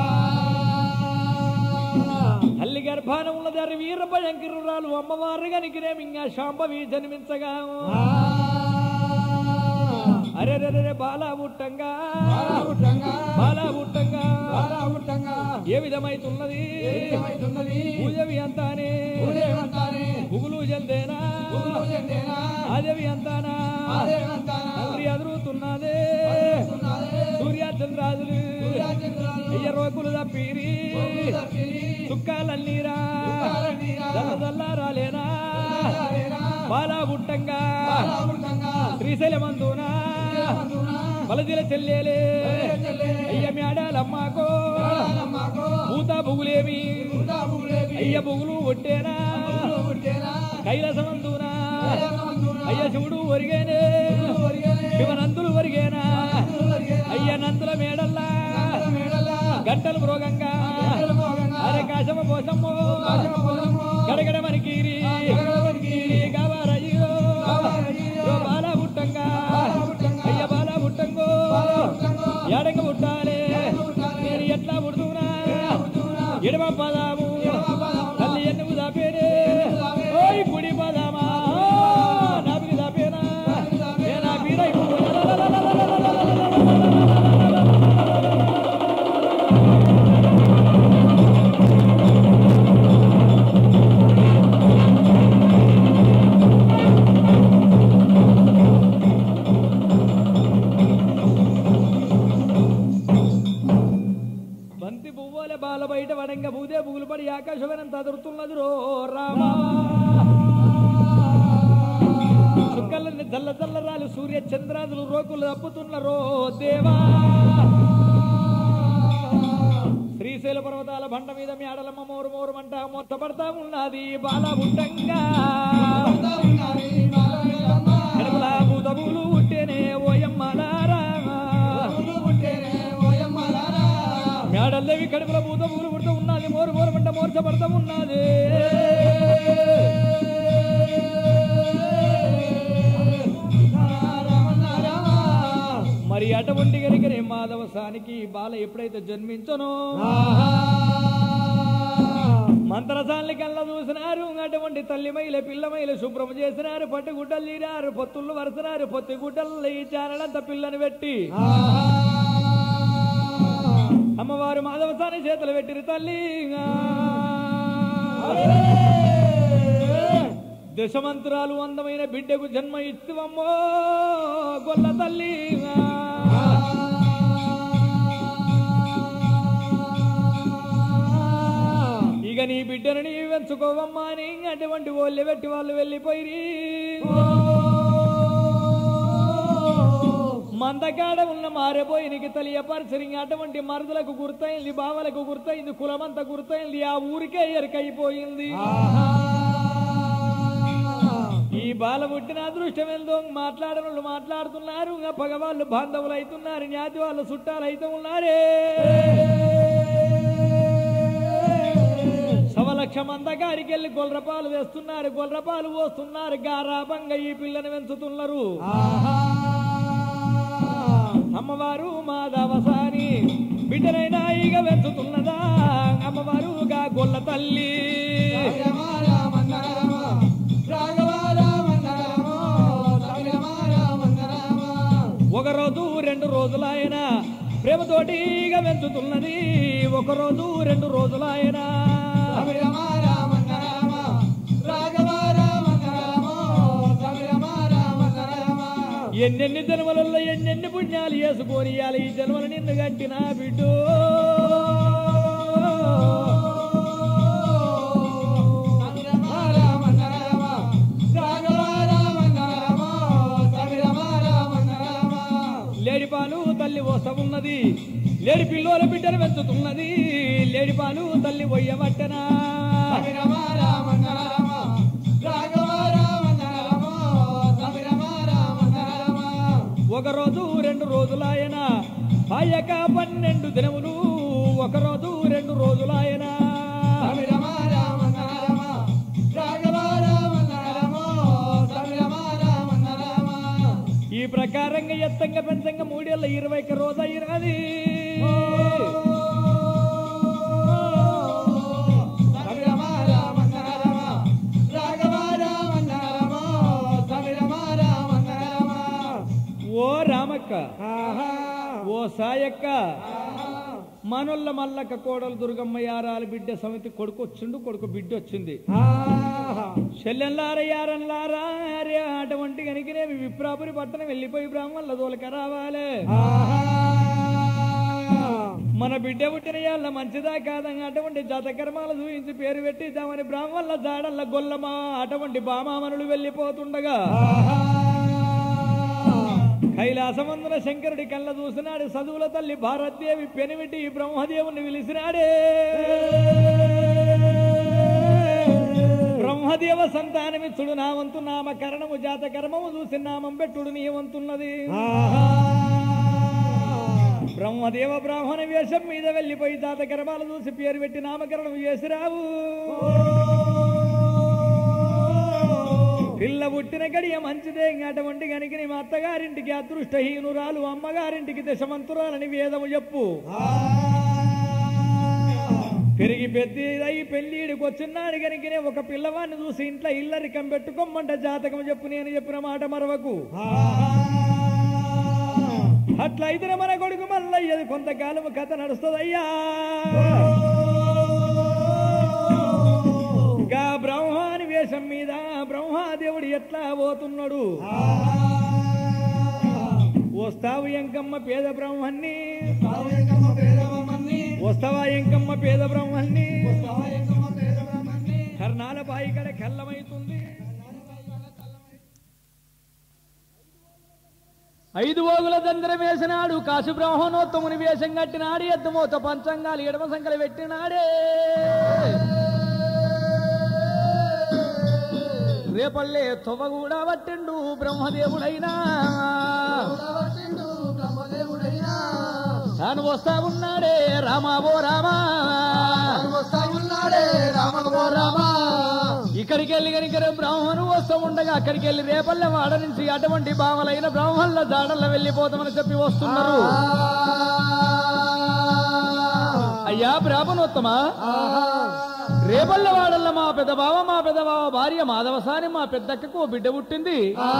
తల్లి గర్భాన ఉన్నది అరి వీర భయంకరురాలు అమ్మవారు కనుకనేమి ఇంకా శాంభవి జన్మించగా అరే రే రే బాలా పుట్టంగా బాలా పుట్టంగా ఏ విధమైతున్నది పూజవి అంతానే పుగులు చెందేనా ఆదేవి అంతానా తండ్రి అదురుతున్నదే సూర్య చంద్రాదులు అయ్య రోకులు తప్పిరి చుక్కాలన్నీరా దల్ల దల్ల రాలేనా బాలా బుట్టంగా శ్రీశైలమందునా బలజిల చెల్లెలే అయ్య మేడాలమ్మాకో భూత బుగులేమి అయ్య బుగులు ఒట్టేనా కైలాసమందునా అయ్య శివుడు ఒరిగేనే శివనందులు ఒరిగేనా అయ్య నందుల మేడల్లా గంటలు మృగంగా అరే కాశమ పోసమ్మో గడగడ మనకీరి గావారయ్యో ఓ బాల బుట్టంగా అయ్య బాల బుట్టంగో ఎడంగ బుట్టాలే నేను ఎట్లా పుడుతున్నా ఎడమ పదాము తల్లి ఎన్నుకు దాపేనే ఓయ్ కుడి పదామా నాపికి దాపేనా ఏ నా పీడ బంతి పువ్వుల బాల బయట వడంగ బూదే పువ్వులు పడి ఆకాశవనంత అదురుతున్నది రో రామా చుక్కలని చల్ల చల్లరాలు సూర్య చంద్రాదులు రోకులు తప్పుతున్న రో దేవా శ్రీశైల పర్వతాల బండ మీద మేడలమ్మ మోరు మోరుమంట మొత్త పడతా ఉన్నది బాల బుట్టంగా కడుపులా భూతములు ఉట్టేనే ఓయమ్మలారా మేడల్లేవి కడుపుల భూతములు పుడుతూ ఉన్నది మోరు మోరుమంట మోర్చబడతా ఉన్నది మరి అటువంటి గరికనే మాధవసానికి బాల ఎప్పుడైతే జన్మించనో మంత్రసాన్ని కళ్ళ చూసినారు అటువంటి తల్లి మైల పిల్ల మైల శుభ్రం చేసినారు పట్టు గుడ్డలు తీరారు పొత్తుళ్ళు వరసినారు పొత్తి గుడ్డలు ఈ చారడంత పిల్లని పెట్టి అమ్మవారు మాధవసాని చేతులు పెట్టిరు తల్లి దశమంత్రాలు అందమైన బిడ్డకు జన్మ ఇస్తువమ్మో గొల్ల తల్లి ఇక నీ బిడ్డను నీ వెంచుకోవమ్మా అని అటువంటి ఓళ్ళు పెట్టి వాళ్ళు వెళ్ళిపోయి మందకాడ ఉన్న మారిపోయి నీకు తెలియపరచరి అటువంటి మరుదులకు గుర్తయింది బావలకు గుర్తయింది కులమంతా గుర్తయింది ఆ ఊరికే ఎరకైపోయింది ఈ బాల పుట్టిన అదృష్టం ఎంతో మాట్లాడను మాట్లాడుతున్నారు ఇంకా పగవాళ్ళు బాంధవులు అవుతున్నారు జ్ఞాతి వాళ్ళు చుట్టాలు అయితే ఉన్నారే సవలక్ష మందగాడికి వెళ్ళి గొల్రపాలు వేస్తున్నారు గొల్రపాలు పోస్తున్నారు గారాబంగా ఈ పిల్లని పెంచుతున్నారు అమ్మవారు మాధవసాని బిడ్డనైనా ఈగ వెతుతున్నదా అమ్మవారు గా గొల్ల తల్లి ఒక రోజు రెండు రోజులాయన ప్రేమతోటి ఈగ పెంచుతున్నది ఒక రోజు రెండు రోజులాయన ఎన్నెన్ని జన్మలలో ఎన్నెన్ని పుణ్యాలు వేసుకొని ఇయ్యాలి ఈ జన్మలు నిన్ను కట్టిన బిడ్డో లేడి పాలు తల్లి వస్త ఉన్నది లేడి పిల్లోల బిడ్డను పెంచుతున్నది లేడి పాలు తల్లి పొయ్యబట్టనా ఒక రోజు రెండు రోజులాయన ఆయక పన్నెండు దినములు ఒక రోజు రెండు రోజులాయన ఈ ప్రకారంగా ఎత్తంగా పెంచంగా మూడేళ్ళ ఇరవై ఒక్క రోజు అయినది ఓ రామక్క ఓ సాయక్క మనొల్ల మల్లక్క కోడలు దుర్గమ్మ యారాల బిడ్డ సమితి కొడుకు వచ్చిండు కొడుకు బిడ్డ వచ్చింది చెల్లెల్లారా యారన్లారా అరే అటువంటి కనుకనే విప్రాపురి పట్టణం వెళ్ళిపోయి బ్రాహ్మణుల దోలక రావాలి మన బిడ్డ పుట్టిన యాళ్ళ మంచిదా కాదని అటువంటి జతకర్మాలు చూయించి పేరు పెట్టి దామని బ్రాహ్మణుల జాడల్ల గొల్లమా అటువంటి బామామనులు వెళ్ళిపోతుండగా కైలాసమందున శంకరుడి కళ్ళ చూసినాడు చదువుల తల్లి భారతదేవి పెనిమిటి బ్రహ్మదేవుని పిలిచినాడే బ్రహ్మదేవ సంతానమిచ్చుడు నావంతు నామకరణము జాతకర్మము చూసి నామం పెట్టుడు నీ వంతున్నది బ్రహ్మదేవ బ్రాహ్మణ వేషం మీద వెళ్ళిపోయి జాతకర్మాలు చూసి పేరు పెట్టి నామకరణం చేసిరావు పిల్ల పుట్టిన గడియ మంచిదే ఇంక అటువంటి గనికి నీ మా అత్తగారింటికి అదృష్టహీనురాలు అమ్మగారింటికి దశమంతురాలని వేదము చెప్పు పెరిగి పెద్ద అయి పెళ్లిడికి వచ్చినాడు గనికినే ఒక పిల్లవాడిని చూసి ఇంట్లో ఇల్లరికం పెట్టుకోమంట జాతకం చెప్పు నేను చెప్పిన మాట మరవకు అట్లయితే మన కొడుకు మల్లయ్యది కొంతకాలం కథ నడుస్తుందయ్యా గా బ్రహ్మాని వేషం మీద బ్రహ్మాదేవుడు ఎట్లా పోతున్నాడు వస్తావు ఎంకమ్మ పేద బ్రహ్మన్ని వస్తావా ఎంకమ్మ పేద బ్రహ్మన్ని కర్ణాల బాయి కడ కల్లమైతుంది ఐదు ఓగుల దందరం వేసినాడు కాశీ బ్రహ్మణోత్తముని వేషం కట్టినాడు ఎద్దుమూత పంచంగాలు ఎడమ సంకలు పెట్టినాడే రేపల్లే తొవ్వ కూడా పట్టిండు బ్రహ్మదేవుడైనా తాను వస్తా ఉన్నాడే రామావో రామా ఇక్కడికి వెళ్ళి కనుక బ్రాహ్మణు వస్తూ ఉండగా అక్కడికి వెళ్ళి రేపల్లె వాడ నుంచి అటువంటి భావలైన బ్రాహ్మణుల దాడల్లో వెళ్ళిపోతామని చెప్పి వస్తున్నారు అయ్యా బ్రాహ్మణోత్తమ రేపల్ల వాడల్ల మా పెద్ద బావ మా పెద్ద బావ భార్య మాధవసాని మా పెద్దక్కకు ఓ బిడ్డ పుట్టింది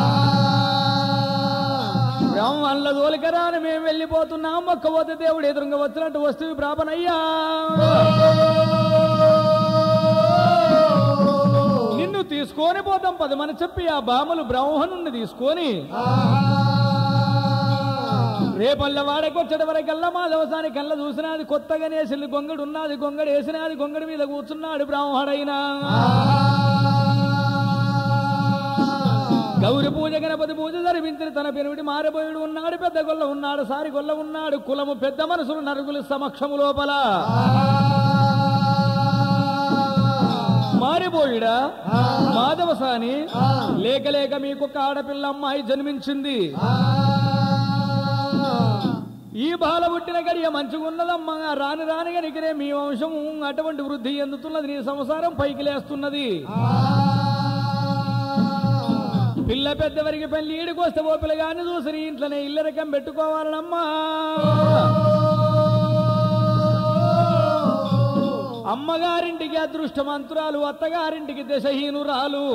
బ్రాహ్మణుల దోలికరా అని మేము వెళ్ళిపోతున్నాం మొక్కపోతే దేవుడు ఎదురుగా వచ్చినట్టు వస్తువు బ్రాహ్మణయ్యా నిన్ను తీసుకొని పోతాం పదమని చెప్పి ఆ బామలు బ్రాహ్మణుణ్ణి తీసుకొని రేపల్ల వాడకొచ్చడి వరకల్లా మా దవసాని కళ్ళ చూసినది కొత్తగా నేసిల్లు గొంగడు ఉన్నది గొంగడు వేసినది గొంగడి మీద కూర్చున్నాడు బ్రాహ్మడైనా గౌరి పూజ గణపతి పూజ జరిపించిన తన పెనుడి మారబోయుడు ఉన్నాడు పెద్ద గొల్ల ఉన్నాడు సారి గొల్ల ఉన్నాడు కులము పెద్ద మనసులు నరుగులు సమక్షము లోపల మారిపోయిడా మాధవసాని లేక లేక మీకు ఒక ఆడపిల్ల అమ్మాయి జన్మించింది ఈ బాల పుట్టిన గడియ మంచిగున్నదమ్మా రాని రాని గనికనే మీ వంశము అటువంటి వృద్ధి ఎందుతున్నది నీ సంసారం పైకి లేస్తున్నది పిల్ల పెద్దవరికి పెళ్లి ఈడికి వస్తే ఓ పిల్లగాని చూసి నీ ఇంట్లోనే ఇల్లరకం పెట్టుకోవాలనమ్మా అమ్మగారింటికి అదృష్టమంతురాలు అత్తగారింటికి దశహీనురాలు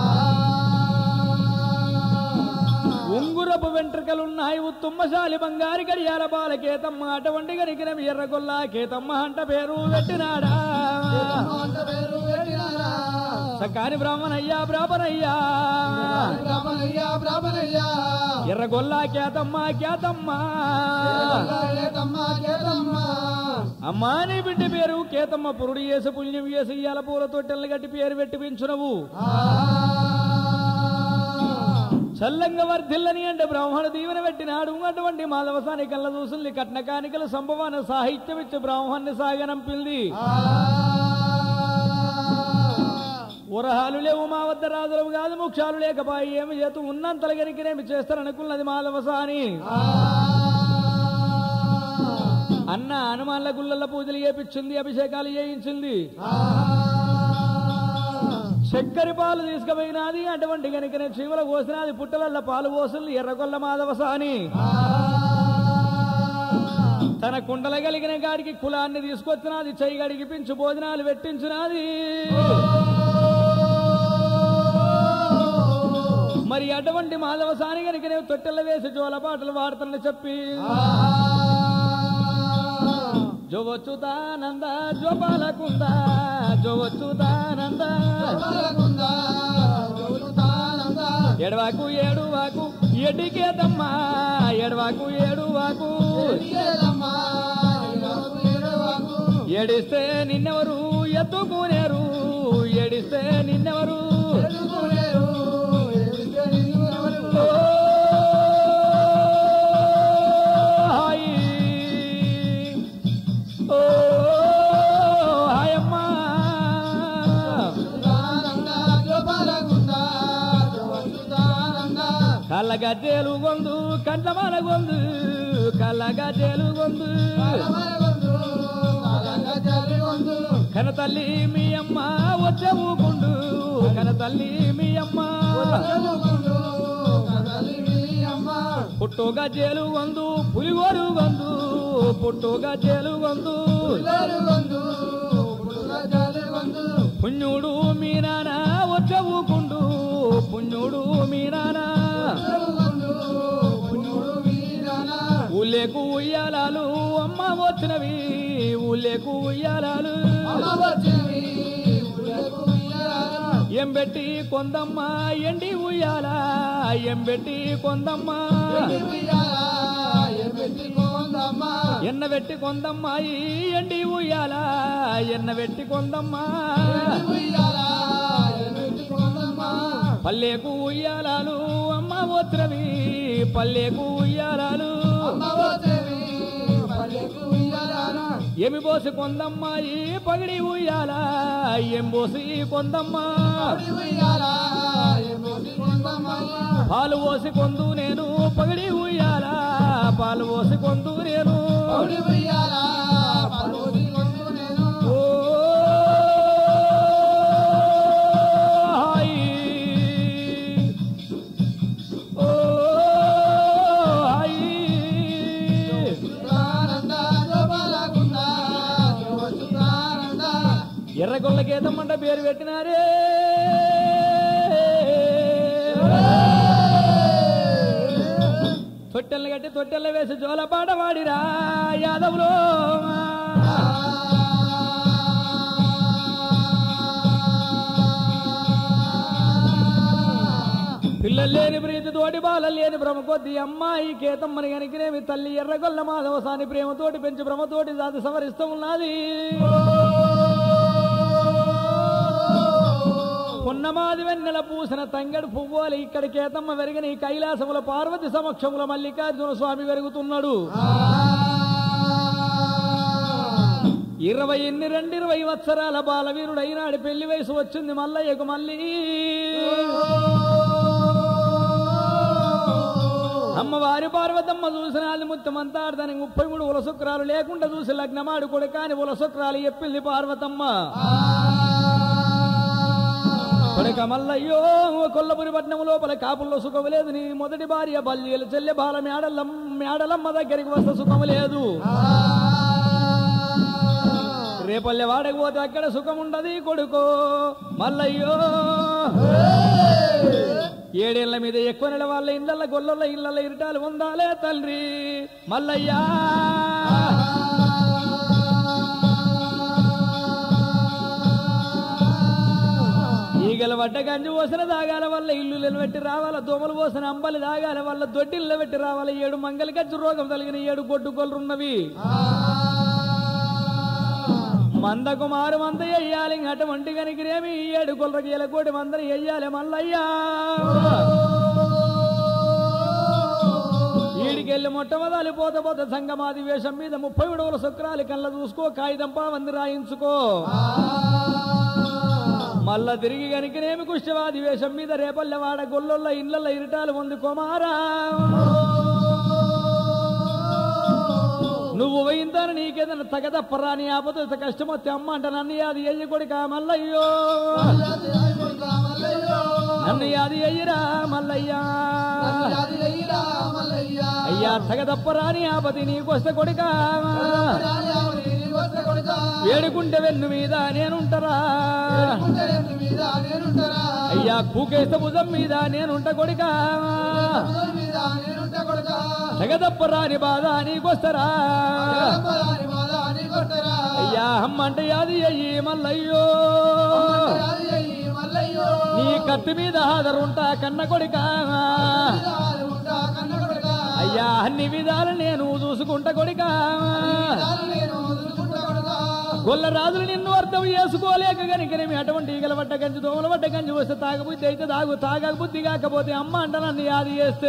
ఉంగురపు వెంట్రుకలున్నాయి ఉత్తుమ్మశాలి బంగారి గడియాల బాల కేతమ్మ అటువంటి గనికిన ఎర్రగొల్ల కేతమ్మ అంట పేరు పెట్టినాడా సకాని బ్రాహ్మణయ్యా బ్రాహ్మణయ్యా ఎర్రగొల్ల కేతమ్మ కేతమ్మ అమ్మా నీ బిడ్డ పేరు కేతమ్మ పురుడు చేసి పుణ్యం చేసి ఇయ్యాల పూల తొట్టెల్ని గట్టి పేరు పెట్టి పెంచునవు చల్లంగా వర్ధిల్లని అంటే బ్రాహ్మణ దీవెన పెట్టినాడు అటువంటి మాధవసాని కళ్ళ చూసుల్ని కట్న కానికలు సంభవాన సాహిత్యం ఇచ్చి బ్రాహ్మణ్ణి సాగనంపింది ఉరహాలు లేవు మా వద్ద రాజులవు కాదు ముఖ్యాలు లేకపాయి ఏమి చేతు ఉన్నంతల గనికినేమి చేస్తారనుకున్నది మాధవసాని అన్న హనుమాన్ల గుళ్ళల పూజలు చేపించింది అభిషేకాలు చేయించింది చక్కెర పాలు తీసుకుపోయినది అటువంటి కనుకనే చీమల పోసినది పుట్టలల్ల పాలు పోసింది ఎర్రగొల్ల మాధవసాని తన కుండల కలిగిన గాడికి కులాన్ని తీసుకొచ్చినది చెయ్యి గడికి పించు భోజనాలు పెట్టించినది మరి అటువంటి మాధవసాని కనుకనే తొట్టెల వేసి జోల పాటలు వాడుతున్న చెప్పి జోవచ్చుతానంద జోపాలకుంద జోవచ్చుతానంద ఎడవాకు ఏడువాకు ఎడికేదమ్మా ఎడవాకు ఏడువాకు ఏడిస్తే నిన్నెవరు ఎత్తుకునేరు ఏడిస్తే నిన్నెవరు ఎదుగులేరు, ఎదిగితే నిన్నెవరు? ఓ, హాయ్. ఓ, హాయమ్మా. తానందా, జోపాలగుందా, జోవచ్చుతానందా. కళ్ళగజ్జేలు గొందు కండ్లమాల గొందు కళ్ళగజ్జేలు గొందు కలమరగొందు, కలంగ జల్లిగొందు. కన తల్లి మీ అమ్మ వచ్చే ఊకుండు కన తల్లి మీ అమ్మ జల్లుగొందు, కదలి మీ అమ్మ. పుట్టుగా జేలు గొందు పులిగోరు గొందు పుట్టుగా జేలు గొందు జల్లుగొందు, పుడుగ జల్లుగొందు. పుణ్యుడు మీ నాన్న వచ్చే ఊకుండు పుణ్యుడు మీ నాన్న జల్లుగొందు, పుణ్యుడు మీరాన. ఊళ్ళేకు ఉయ్యాలాలు అమ్మ వచ్చినవి ఊళ్ళేకు ఉయ్యాలాలు అమ్మ వచ్చినవి, ఉలకు ఉయ్యాల. ఎం పెట్టి కొందమ్మ ఎండి ఉయ్యాల ఎం పెట్టి కొందమ్మ ఎన్ని ఉయ్యాల, ఎన్ని కొందమ్మ. ఎన్న పెట్టి కొందమ్మాయి ఎండి ఉయ్యాల ఎన్న పెట్టి కొందమ్మ ఎన్ని ఉయ్యాల, ఎన్ని కొందమ్మ. పల్లెకు ఉయ్యాలాలు అమ్మ వచ్చినవి పల్లెకు ఉయ్యాలాలు అమ్మ వచ్చినవి, పల్లెకు ఉయ్యాల. ఎమి పోసి కొందమ్మాయి పగిడి ఉయ్యాల ఎం పోసి కొందమ్మ పడి ఉయ్యాల, ఎన్ని కొందమ్మ. పాలు పోసి కొందు నేను పగిడి ఉయ్యాల పాలు పోసి కొందు నేను పడి ఉయ్యాల, పలువురి కొందు నేను. ఓ హాయ్. ఓ హాయ్. తానందా, జోపాలగుందా, జోవచ్చుతానందా. ఎర్రగొల్ల గీతమ్మంట పేరు పెట్టినారే తొట్టెల్ని కట్టి తొట్టెల్ల వేసి జోలపాట వాడిరా యాదవులో పిల్లలు లేని ప్రీతి తోటి బాల లేని భ్రమ కొద్ది అమ్మాయి కేతమ్మని కనికినేమి తల్లి ఎర్రగొల్ల మాధవసాని ప్రేమతోటి పెంచి భ్రమతోటి దాది సవరిస్తూ ఉన్నది పున్నమాది వెన్నెల పూసిన తంగడు పువ్వులు ఇక్కడ కేతమ్మ వెరిగిన ఈ కైలాసముల పార్వతి సమక్షముల మల్లికార్జున స్వామి వెరుగుతున్నాడు ఇరవై ఎన్ని రెండు ఇరవై వత్సరాల బాలవీరుడు అయినాడు పెళ్లి వయసు వచ్చింది మల్లయ్యకు మళ్ళీ అమ్మవారి పార్వతమ్మ చూసిన అది ముత్తమంతా దానికి ముప్పై మూడు ఉలసుక్రాలు లేకుండా చూసి లగ్నమాడు కూడా కాని ఉలసుక్రాలు చెప్పింది పార్వతమ్మ కొడక మల్లయ్యో కొల్లపురి పట్నం లోపల కాపుల్లో సుఖం లేదు నీ మొదటి భార్య బల్లీలు చెల్లె బాల మేడలం మేడలమ్మ దగ్గరికి వస్తే సుఖం లేదు రేపల్లె వాడకపోతే అక్కడ సుఖం ఉండదు కొడుకో మల్లయ్యో ఏడేళ్ల మీద ఎక్కువ నెల వాళ్ళ ఇళ్ళ గొల్లల ఇళ్ళ ఇరటాలు ఉందాలే తండ్రి మల్లయ్యా ఈగల వడ్డ గంజి పోసిన దాగాల వల్ల ఇల్లు నిలబెట్టి రావాల దోమలు పోసిన అంబలి దాగాల వల్ల దొడ్డి నిలబెట్టి రావాల ఏడు మంగలి గజ్జు రోగం కలిగిన ఏడు గొడ్డు గొల్లున్నవి మందకు మారు మంద వెయ్యాలి అటువంటి కనికిరేమి ఈ ఏడు గొల్లకి ఎలకోటి మందని వెయ్యాలి మల్లయ్యా ఈడికెళ్ళి మొట్టమొదలు పోత పోత సంగమాది వేషం మీద ముప్పై విడవల శుక్రాలు కళ్ళ చూసుకో కాగితం పావంది రాయించుకో మళ్ళా తిరిగి గనికినేమి కుష్ఠవాది వేషం మీద రేపల్లెవాడ గొల్లొల్ల ఇళ్ళల్లో ఇరిటాలు ఉంది కుమారా నువ్వు పోయిందని నీకేదైనా తగదప్పరా నీ ఆపద ఇంత కష్టం వస్తే అమ్మ అంట నన్ను అది ఎయ్యి కొడుక మల్లయ్యో నన్ను అది ఎయ్యిరా మల్లయ్యా అయ్యా తగదప్పరా నీ ఆపది నీకొస్తే కొడుక వేడుకుంటే వెన్ను మీద నేనుంటరా అయ్యా కూకేస్తే భుజం మీద నేనుంట కొడుక తెగదప్పరాని బాధ నీకొస్తరా అయ్యా అమ్మంటే అది అయ్యి మల్లయ్యో నీ కత్తి మీద హాజరుంటా కన్న కొడుక అయ్యా అన్ని విధాలు నేను చూసుకుంటా కొడుక గొల్ల రాజులు నిన్ను అర్థం చేసుకోలేక గనికనేమి అటువంటి ఈగల పట్ట గంజి దోమల పట్ట గంజి వస్తే తాగబుద్ధి అయితే తాగు తాగక బుద్ధి కాకపోతే అమ్మ అంట నన్ను యాది చేస్తే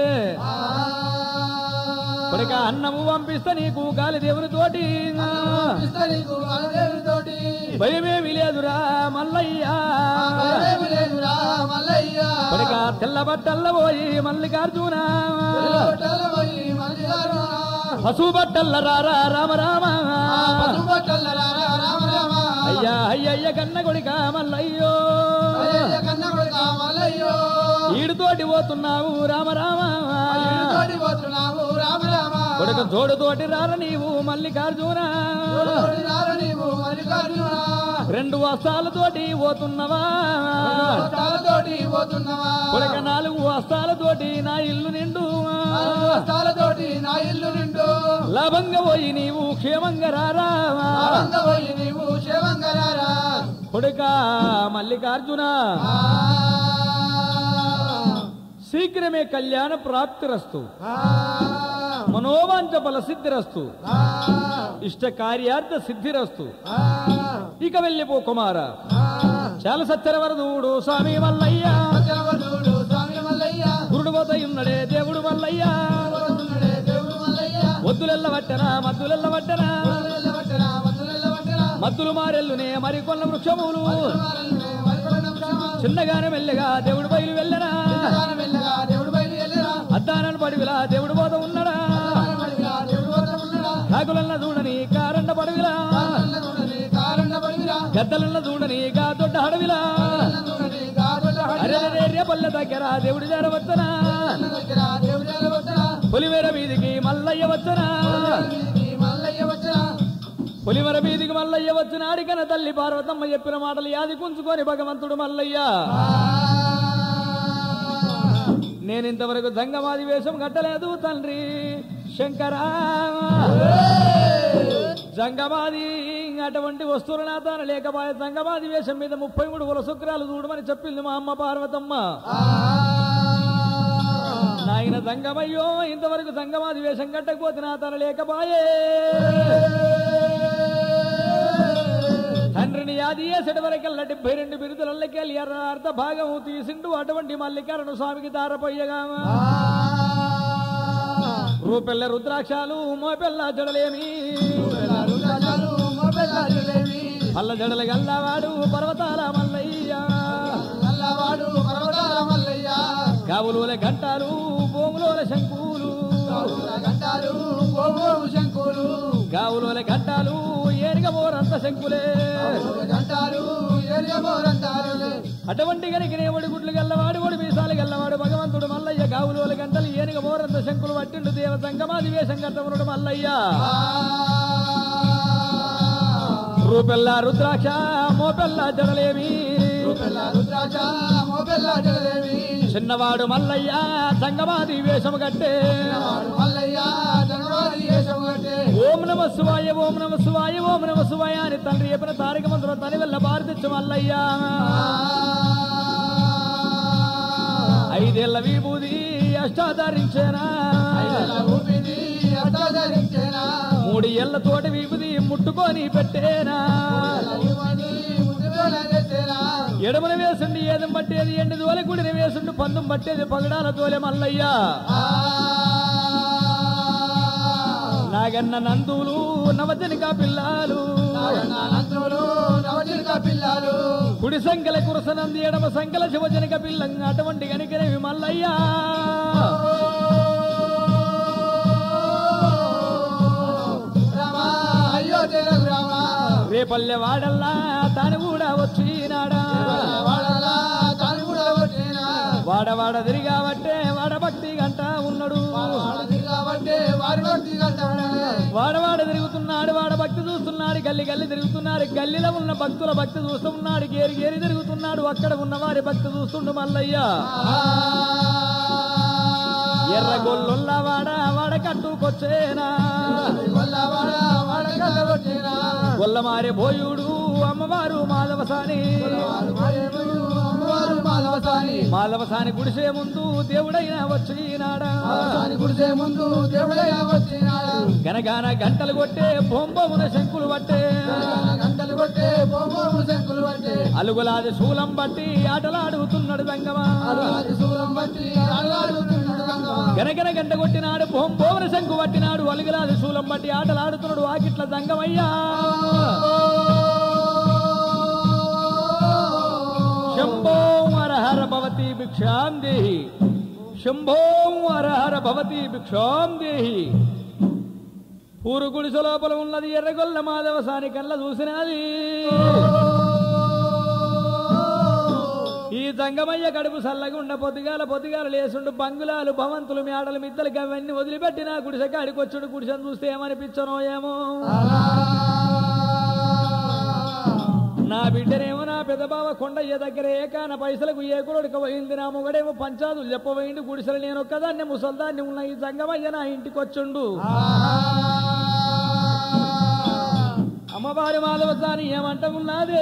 ఇప్పటిక అన్నము పంపిస్తా నీకు గాలి దేవుని తోటి నీకు అలదేవితోటి భయమేమి లేదురా మల్లయ్యా భయమేమి లేదురా మల్లయ్య ఇప్పటిక తెల్ల బట్టల్ల పోయి మల్లికార్జున బట్టల పోయి మల్లిగారు పశువు బట్టల్ల రారా రామ రామ పట్టుబట్టల రారా రామ రామ అయ్యా అయ్యయ్య కన్న కొడిక మల్లయ్యో అయ్యయ్య కన్న కొడుకా మల్లయ్యో ఈడుతోటి పోతున్నావు రామ రామ తోటి పోతున్నావు రామ రామ కొడుక జోడుతోటి రార నీవు మల్లికార్జున తోటి రారా నీవు మల్లికార్జున రెండు వస్తాలతోటి పోతున్నవా వస్తాలతోటి పోతున్నావా కొడుక నాలుగు వస్తాలతోటి నా ఇల్లు నిండు వస్తాలతోటి నా ఇల్లు నిండు లాభంగా పోయి నీవు క్షేమంగా రారా ఆనంద పోయి నీవు శివంగరారా కొడుక మల్లికార్జున శీఘ్రమే కళ్యాణ ప్రాప్తిరస్తు మనోవాంచ ఫల సిద్ధిరస్తు ఇష్ట కార్యార్థ సిద్ధిరస్తు ఇక వెళ్ళిపో కుమార చాలా సత్యరవరదూడు స్వామి మల్లయ్య చలవదుడు స్వామి మల్లయ్య గురుడు పోతయున్నడే దేవుడు మల్లయ్య ఉన్నాడే దేవుడు మల్లయ్య వద్దులెల్ల వట్టనా మద్దులెల్ల వట్టనా వదలెల్ల వట్టరా, వదలెల్ల వట్టరా. మద్దులు మారెల్లునే మరికొన్న వృక్షములు వదలెల్ల వరికొండ క్షమ. చిన్నగానే మెల్లగా దేవుడు బయలు వెళ్ళనా చిన్నగాన మెల్లగా దేవుడు బయలు వెళ్ళిరా. అద్దానని పడివిలా దేవుడు పోత ఉన్నడా కారణమడిగా దేవుడు వద్ద ఉన్నడా. కాకులన్న చూడని కారండ పడవిలా కారణంలో చూడని కారణండ పడిగిరా. గద్దలన్న చూడని గా దొడ్డ హడవిలా కారణంలో చూడని కాదొడ్డ హడిరా. అరే రేపల్లె దగ్గర దేవుడి జార వచ్చనా కారణం దగ్గర దేవుడు ఎలా వట్టరా. పులిమేర వీధికి మల్లయ్య వచ్చనా వీధికి మల్లయ్య వచ్చరా. పులిమర వీధికి మల్లయ్య వచ్చిన అడిగన తల్లి పార్వతమ్మ చెప్పిన మాటలు యాది కుంచుకొని భగవంతుడు మల్లయ్య నేను ఇంతవరకు జంగమాది వేషం కట్టలేదు తండ్రి శంకరా జంగమాది అటువంటి వస్తువులు నా తాను లేకపోయే జంగమాది వేషం మీద ముప్పై మూడు కుల శుక్రాలు చూడమని చెప్పింది మా అమ్మ పార్వతమ్మ నాయన జంగమయ్యో ఇంతవరకు జంగమాది వేషం కట్టకపోతే నా తన లేకపాయే తండ్రిని యాది చేసేటి వరకల్లా డెబ్బై రెండు బిరుదులకెళ్ళి అర్ధ భాగం తీసిండు అటువంటి మల్లికారణ స్వామికి దారపోయ్యగా రూపెల్ల రుద్రాక్షాలు మోపెల్ల జడలేమి రుద్రాక్షాలు మోపెల్లా జిలేబీ. పల్ల జడల గల్లవాడు పర్వతాల మల్లయ్య నల్లవాడు పర్వతాల మల్లయ్య గావులోల గంటాలు భూములోల శంకులు కావుల గంటాలు గోగోగు శంకులు గావులోల గంటాలు ఏరిగమోరంత శంకులే కావుల గంటాలు ఎరియబోరంటారు అటువంటి గనికి ఒడి గుడ్లు గల్లవాడు ఒడి మీసాలు గల్లవాడు భగవంతుడు మల్లయ్య గావులోల గంటలు ఏనుగ మోరంత శంకులు పట్టిండు దేవ సంగమాది వేషం కట్టమునుడు మల్లయ్య రూపెల్ల రుద్రాక్ష మోపెల్ల జడలేమి రుద్రాక్ష మోపెల్లా జిలేబీ. చిన్నవాడు మల్లయ్య సంగమాది వేషము కట్టే వాడు మల్లయ్య జనవాది వేషం కట్టే ఓం నమ శివాయ ఓం నమ శివాయ ఓం నమ శివాయ అని తండ్రి చెప్పిన తారిక మంత్రం తని వెళ్ళ భారతిచ్చు మల్లయ్య ఐదేళ్ల విభూది అష్టాధరించేనా ఊపిది అడ్డధరించేనా మూడు ఏళ్ల తోట విభూది ముట్టుకొని పెట్టేనా ఇవన్నీ ముద్దువేల తెచ్చేనా ఎడమన వేసుండి ఏదం పట్టేది ఎండి దోలె గుడిని వేసుండి పందం పట్టేది పగడాల తోలె మల్లయ్య నాగన్న నందులు నవజనిక పిల్లాలు నందులు నవజనిక పిల్లలు కుడి సంఖ్యల కురసనంది ఎడమ సంఖ్యల శివజనిక పిల్లంగా అటువంటి గనికనేవి మల్లయ్య రామ అయ్యో తెలుగు రామ రేపల్లె వాడల్లా తాను కూడా వచ్చినాడా వాడలా తాను కూడా వచ్చినా వాడవాడ తిరిగాబట్టే వాడ భక్తి గంట ఉన్నాడు వాడది కాబట్టి వారి భక్తి కంటాడు వాడవాడ తిరుగుతున్నాడు వాడ భక్తి చూస్తున్నాడు గల్లి గల్లి తిరుగుతున్నాడు గల్లిలో ఉన్న భక్తుల భక్తి చూస్తున్నాడు గేరి గేరి తిరుగుతున్నాడు అక్కడ ఉన్న వారి భక్తి చూస్తుండు మల్లయ్య ఎర్ర గొల్లుల్ల వాడ వాడ కట్టుకొచ్చేనా గొల్లవాడ వాడకల్ల వచ్చినా గొల్లమారే బోయుడు అమ్మవారు మాధవసాని వారు మారేమయ్యు, అమ్మవారు మాధవ మాధవసాని మాధవసాని గుడిసే ముందు దేవుడైనా వచ్చినాడా మాధవసాని గుడిసే ముందు దేవుడైనా వచ్చినాడు గనగాన గంటలు కొట్టే బొంబమున శంకులు పట్టే గంటలు కొట్టే బొమ్మలు శంకులు పట్టే అలుగులాది శూలం బట్టి ఆటలాడుతున్నాడు దంగమా అలవాది శూలం బట్టి అల్లాడుతున్నాడు గంగమ్మ. గనగన గంట కొట్టినాడు బొంబోమన శంకు పట్టినాడు అలుగులాది శూలం బట్టి ఆటలాడుతున్నాడు ఆకిట్ల దంగమయ్యా శంభో హరహర భవతి భిక్షాం దేహి శంభో హరహర భవతి భిక్షాం దేహి ఊరు గుడిసె లోపల ఉన్నది ఎర్రగొల్ల మాధవసాని కళ్ళ చూసినది ఈ జంగమయ్య కడుపు సల్లగుండ పొద్దుగాల పొద్దుగాల లేసుండు బంగులాలు భవంతులు మేడలు మిద్దలు అవన్నీ వదిలిపెట్టిన గుడిసె కాడికొచ్చుడు గుడిసెను చూస్తే ఏమనిపించనో ఏమో నా బిడ్డనేమో నా పెదబావ కొండయ్య దగ్గర ఏకాన పైసలకు ఏ కురడుక పోయింది నా మొగడేమో పంచాదులు చెప్పబోయింది గుడిసెలు నేను ఒక్కదాన్ని ముసల్దాన్ని ఉన్న ఈ జంగమయ్య నా ఇంటికి వచ్చుండు అమ్మవారి మాధవసాని ఏమంట ఉన్నదే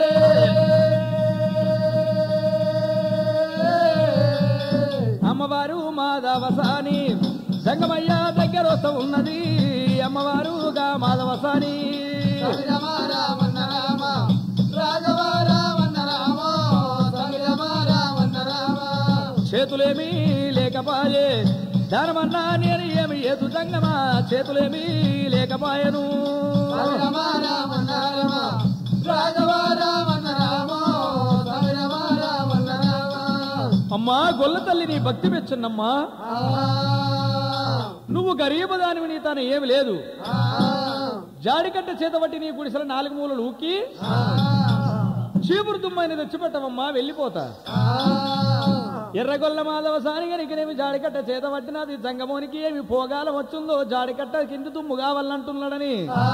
అమ్మవారు మాధవసాని జంగమయ్య దగ్గర వస్తూ ఉన్నది అమ్మవారుగా మాధవసాని సమిరమ రామన్న రామ, రాఘవ రామన్న రామ, సమిరమ రామన్న రామ. చేతులేమీ లేకపాయే దానమన్నా నేను ఏమి ఏదు జంగమా చేతులేమీ లేకపాయను సమిరమ రామన్న రామ, రాఘవ రామన్న రామ, సమిరమ రామన్న రామ. అమ్మా గొల్ల తల్లి నీ భక్తి మెచ్చున్నమ్మా ఆ, నువ్వు గరీబ దానివి నీ తాను ఏమి లేదు ఆ, జాడికట్ట చేతబట్టి నీ గుడిసెల నాలుగు మూలలు ఊకి ఆ, చీపురు దుమ్మైన తెచ్చిపెట్టవమ్మా వెళ్ళిపోతా ఆ. ఎర్రగొల్ల మాధవ సానిగనికినేమి జాడికట్ట చేత పట్టినది జంగమోనికి ఏమి పోగాలం వచ్చిందో జాడికట్ట కింది దుమ్ము కావాలంటున్నాడని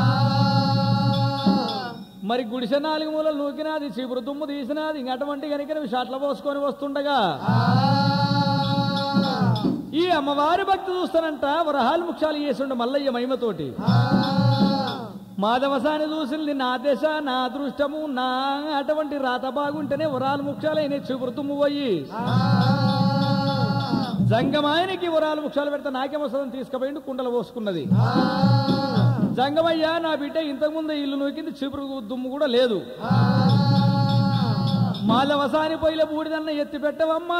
మరి గుడిసె నాలుగు మూలలు నూకినాది చీపురు దుమ్ము తీసినది ఇంక అటువంటి కనుక షాట్ల పోసుకొని వస్తుండగా ఈ అమ్మవారి భక్తి చూస్తానంట వరహాలు ముఖ్యాలు చేసిండు మల్లయ్య మహిమతోటి మాధవసాని చూసింది నా దశ నా అదృష్టము నా అటువంటి రాత బాగుంటేనే వరాలు ముఖ్యాలైన చీపురు దుమ్ము పోయి జంగమాయనికి వరాలు ముఖ్యాలు పెడితే నాకేమొస్తుందని తీసుకుపోయిండు కుండలు పోసుకున్నది జంగమయ్య నా బిడ్డ ఇంతకుముందు ఇల్లు నూకింది చీపురు దుమ్ము కూడా లేదు మాధవసాని పొయ్యిల బూడిదన్న ఎత్తి పెట్టవమ్మా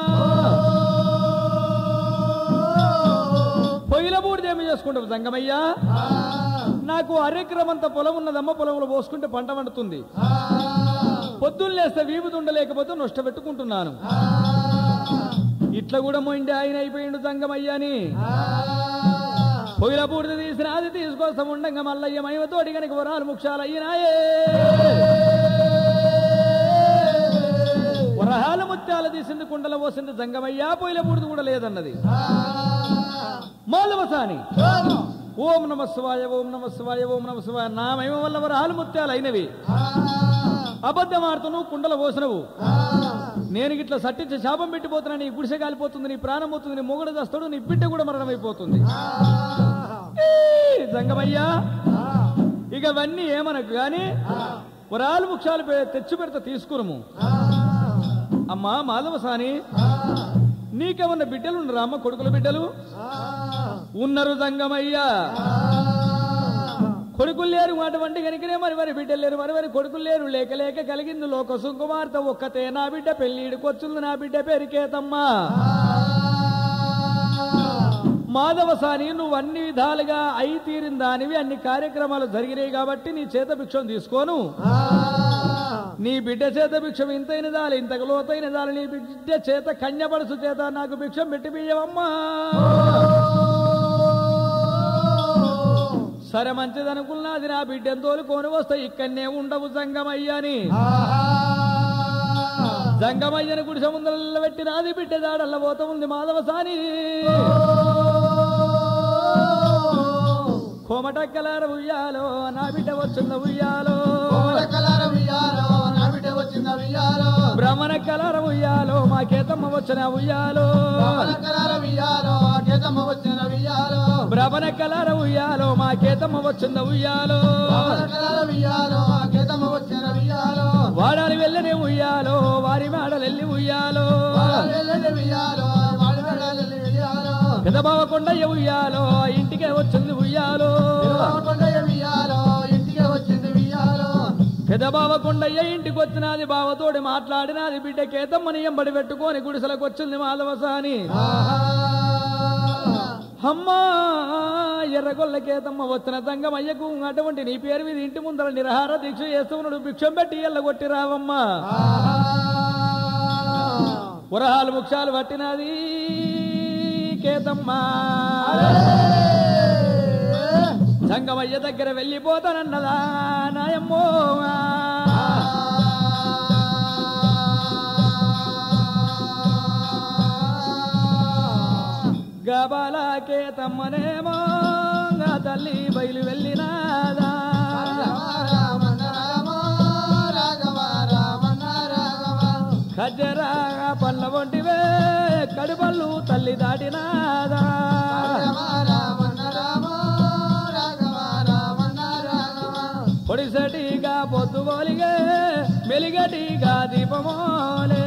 పొయ్యిల బూడిదేమి చేసుకుంటావు జంగమయ్యా నాకు అరెక్రమంత పొలం ఉన్నదమ్మ పొలంలో పోసుకుంటే పంట పండుతుంది పొద్దున్న లేస్తే వీపు తుండలేకపోతే నష్టపెట్టుకుంటున్నాను ఇట్లా కూడా మొండి ఆయన అయిపోయిండు జంగమయ్యాని పొయ్యిల బూడిద తీసిన అది తీసుకొస్తాం ఉండంగా మల్లయ్య మహిమతోటి కనుక వరాలు ముక్షాలు అయ్యినాయే వరహాల ముత్యాలు తీసింది కుండల పోసింది జంగమయ్యా పొయ్యిల బూడిద కూడా లేదన్నది మాలవసాని ఓం నమ శివాయ ఓం నమ శివాయ ఓం నమ శివాయ నా మహిమ వల్ల వరహాలు ముత్యాలు అయినవి అబద్ధం ఆడుతున్నావు కుండల పోసినవు నేను ఇట్లా సట్టించి శాపం పెట్టిపోతున్నా నీ గుడిసె కాలిపోతుంది నీ ప్రాణం పోతుంది నీ మొగుడు దస్తాడు నీ బిడ్డ కూడా మరణం అయిపోతుంది ఈ జంగమయ్యా ఇక అవన్నీ ఏమనకు గాని వరాలు ముఖ్యాలు పె- తెచ్చి పెడతా తీసుకురము అమ్మా మాధవసాని నీకేమన్నా బిడ్డలు రామ కొడుకుల బిడ్డలు ఉన్నారు జంగమయ్యా కొడుకులు లేరు అటువంటి కనుకనే మరి మరి బిడ్డలు లేరు మరి మరి కొడుకులు లేరు లేక లేక కలిగింది లోక సుకుమార్తె ఒక్కతే నా బిడ్డ పెళ్ళిడికొచ్చుంది నా బిడ్డ పేరుకేతమ్మా మాధవసాని నువ్వు అన్ని విధాలుగా అయి తీరిన దానివి అన్ని కార్యక్రమాలు జరిగినాయి కాబట్టి నీ చేత భిక్షం తీసుకోను నీ బిడ్డ చేత భిక్షం ఇంతైన దాలి ఇంతకు లోతైన దాలి నీ బిడ్డ చేత కన్యపడుసు చేత నాకు భిక్షం పెట్టి బియ్యవమ్మా సరే మంచిదనుకున్నది నా బిడ్డను తోలుకొని వస్తే ఇక్కడనే ఉండవు జంగమయ్యని జంగమయ్యని గుడిసె ముందర పెట్టి నాది బిడ్డ దాడల్ల పోత ఉంది మాధవసాని కోమటక్కలార ఉయ్యాలో నా బిడ్డ వచ్చింద ఉయ్యాలో కలర ఉయ్యాలో నా బిడ్డ వచ్చిన ఉయ్యాలో బ్రహ్మణ కలర ఉయ్యాలో మా కేతమ్మ వచ్చిన ఉయ్యాలో బ్రహ్మణ కలర ఉయ్యాలో మా కేతమ్మ వచ్చిన ఉయ్యాలో వాడాలి వెళ్ళని ఉయ్యాలో వారి మేడలు వెళ్ళి ఉయ్యాలో పెదబావ కొండయ్య ఉయ్యాలో ఆ ఇంటికే వచ్చింది ఉయ్యాలో పెదబావ కొండయ్య ఇంటికి వచ్చినది బావతోడి మాట్లాడినది బిడ్డ కేతమ్మని ఎంబడి పెట్టుకొని గుడిసెలకు వచ్చింది మాధవసాని అమ్మా ఎర్రగొల్ల కేతమ్మ వచ్చిన తంగమయ్యకు అటువంటి నీ పేరు మీద ఇంటి ముందర నిరహార దీక్ష చేస్తున్నాడు భిక్షం పెట్టి ఎల్లగొట్టి రావమ్మా పురహాలు ముఖ్యాలు పట్టినది కేతమ్మ సంగమయ్య దగ్గర వెళ్ళిపోతానన్నదా నాయమ్మో గబల కేతమ్మనేమో నా తల్లి బయలు వెళ్ళినాదా ఖజ్జరా పళ్ళ వంటివే కడుపళ్ళు తల్లి దాటినాదా పొడిసటిగా పొద్దుగోలిగే మెలిగటిగా దీపమోలే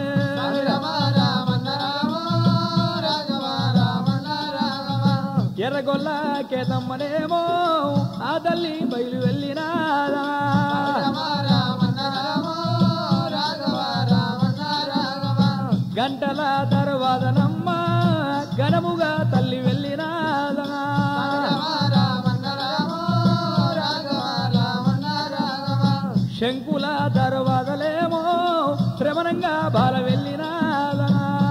ఎర్రగొల్ల కేతమ్మనేమో ఆ తల్లి బయలు వెళ్ళినాదా గంటల తర్వాతనమ్మ ఘనముగా తల్లి వెళ్ళినాదా శంకుల తర్వాతలేమో శ్రవణంగా బాల వెళ్ళినాదా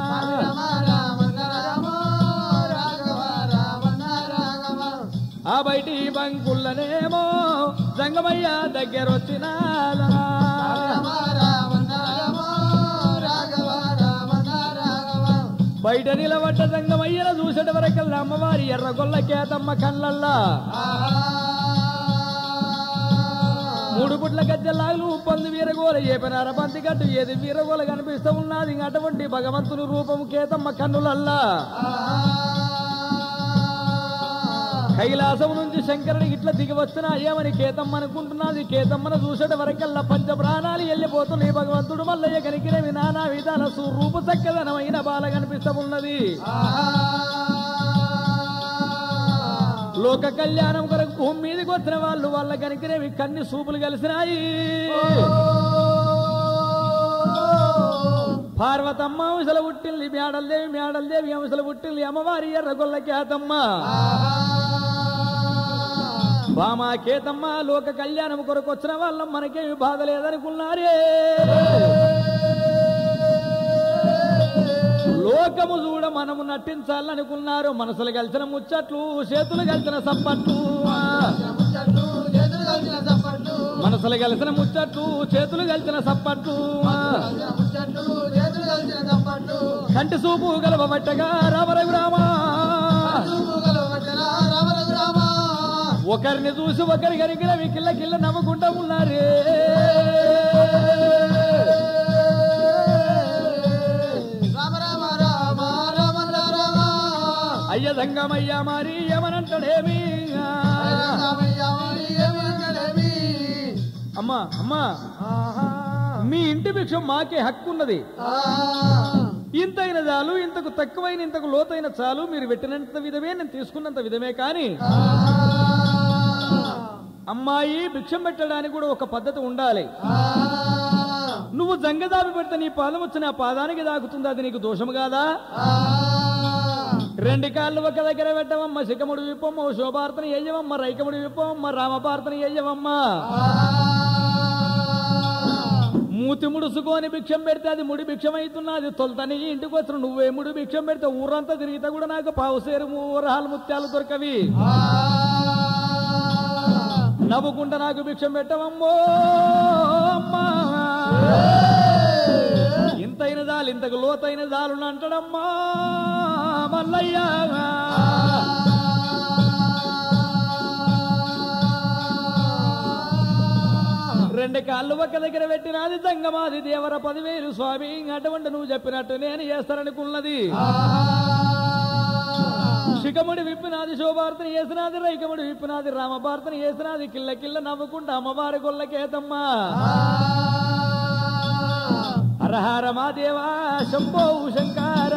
ఆ బయటి బంకుల్లనేమో సంగమయ్య దగ్గరొచ్చినాదా బయట నిలబడ్డ సంగమయ్యను చూసేట వరకల్లా అమ్మవారి ఎర్రగొల్ల కేతమ్మ కళ్ళల్లా మూడు పుట్ల గద్దెలాగులు పందు వీరగోల ఏపనార బంతి గట్టు ఏది వీరగోల కనిపిస్తూ ఉన్నది ఇంక అటువంటి భగవంతుని రూపము కేతమ్మ కన్నులల్లా కైలాసం నుంచి శంకరుడి ఇట్లా దిగి వచ్చినా ఏమని కేతమ్మ అనుకుంటున్నది కేతమ్మను చూసేట వరకల్లా పంచ ప్రాణాలు వెళ్ళిపోతున్నాయి భగవంతుడు మల్లయ్య కనికినవి నానా విధాల రూప చక్కదనమైన బాల కనిపిస్తూ ఉన్నది లోక కళ్యాణం కొరకు భూమి మీదకి వచ్చిన వాళ్ళు వాళ్ళ కనికినవి కన్ని సూపులు కలిసినాయి పార్వతమ్మ అంశల పుట్టింది మేడలదేవి మేడలదేవి అంశల పుట్టింది అమ్మవారి ఎర్రగొల్ల కేతమ్మ బామా కేతమ్మ లోక కళ్యాణం కొరకు వచ్చిన వాళ్ళం మనకేమి బాధ లేదనుకున్నారే లోకము చూడ మనము నటించాలనుకున్నారు మనసులు కలిసిన ముచ్చట్లు చేతులు కలిసిన సప్పట్లు మనసులు కలిసిన ముచ్చట్లు చేతులు కలిసిన సప్పట్లు కంటి సూపు గలవబట్టగా రామరఘురామా ఒకరిని చూసి ఒకరి కరిగిన కిల్ల కిల్ల నవ్వుకుంటా ఉన్నారే అయ్య దంగమయ్య మరి ఏమనంటాడేమి అమ్మా అమ్మా మీ ఇంటి భిక్షం మాకే హక్కు ఉన్నది ఇంతైన చాలు ఇంతకు తక్కువైన ఇంతకు లోతైన చాలు మీరు పెట్టినంత విధమే నేను తీసుకున్నంత విధమే కానీ అమ్మాయి భిక్షం పెట్టడానికి కూడా ఒక పద్ధతి ఉండాలి నువ్వు జంగదాబి పెడితే నీ పాదం వచ్చి నా పాదానికి దాకుతుంది అది నీకు దోషము కాదా రెండు కాళ్ళు ఒక దగ్గర పెట్టవమ్మ శిఖముడు విప్పమ్మ శోభార్తని ఎయ్యవమ్మ రైకముడు విప్పవమ్మ రామపార్తని ఎయ్యవమ్మ మూతి ముడుసుకొని భిక్షం పెడితే అది ముడి భిక్షం అవుతున్నది తొలతని ఇంటికి వచ్చిన నువ్వే ముడి భిక్షం పెడితే ఊరంతా తిరిగితే కూడా నాకు పావుసేరు ఊరహాలు ముత్యాలు దొరకవి నవ్వుకుంటా నాకు భిక్షం పెట్టవమ్మో అమ్మా ఇంతైన దాలు ఇంతకు లోతైన దాలు అంటాడమ్మా మల్లయ్య రెండు కాళ్ళు ఒక్క దగ్గర పెట్టినది దంగమాది దేవర పదివేలు స్వామి అటువంటి నువ్వు చెప్పినట్టు నేను చేస్తాననుకున్నది శిఖముడి విప్పినాది శోభార్తని చేసినాది రైకముడి విప్పినాది రామభారతని చేసినాది కిల్ల కిల్ల నవ్వుకుంటా అమ్మవారి గొల్లకేతమ్మా హరహర మా దేవా శంభో శంకార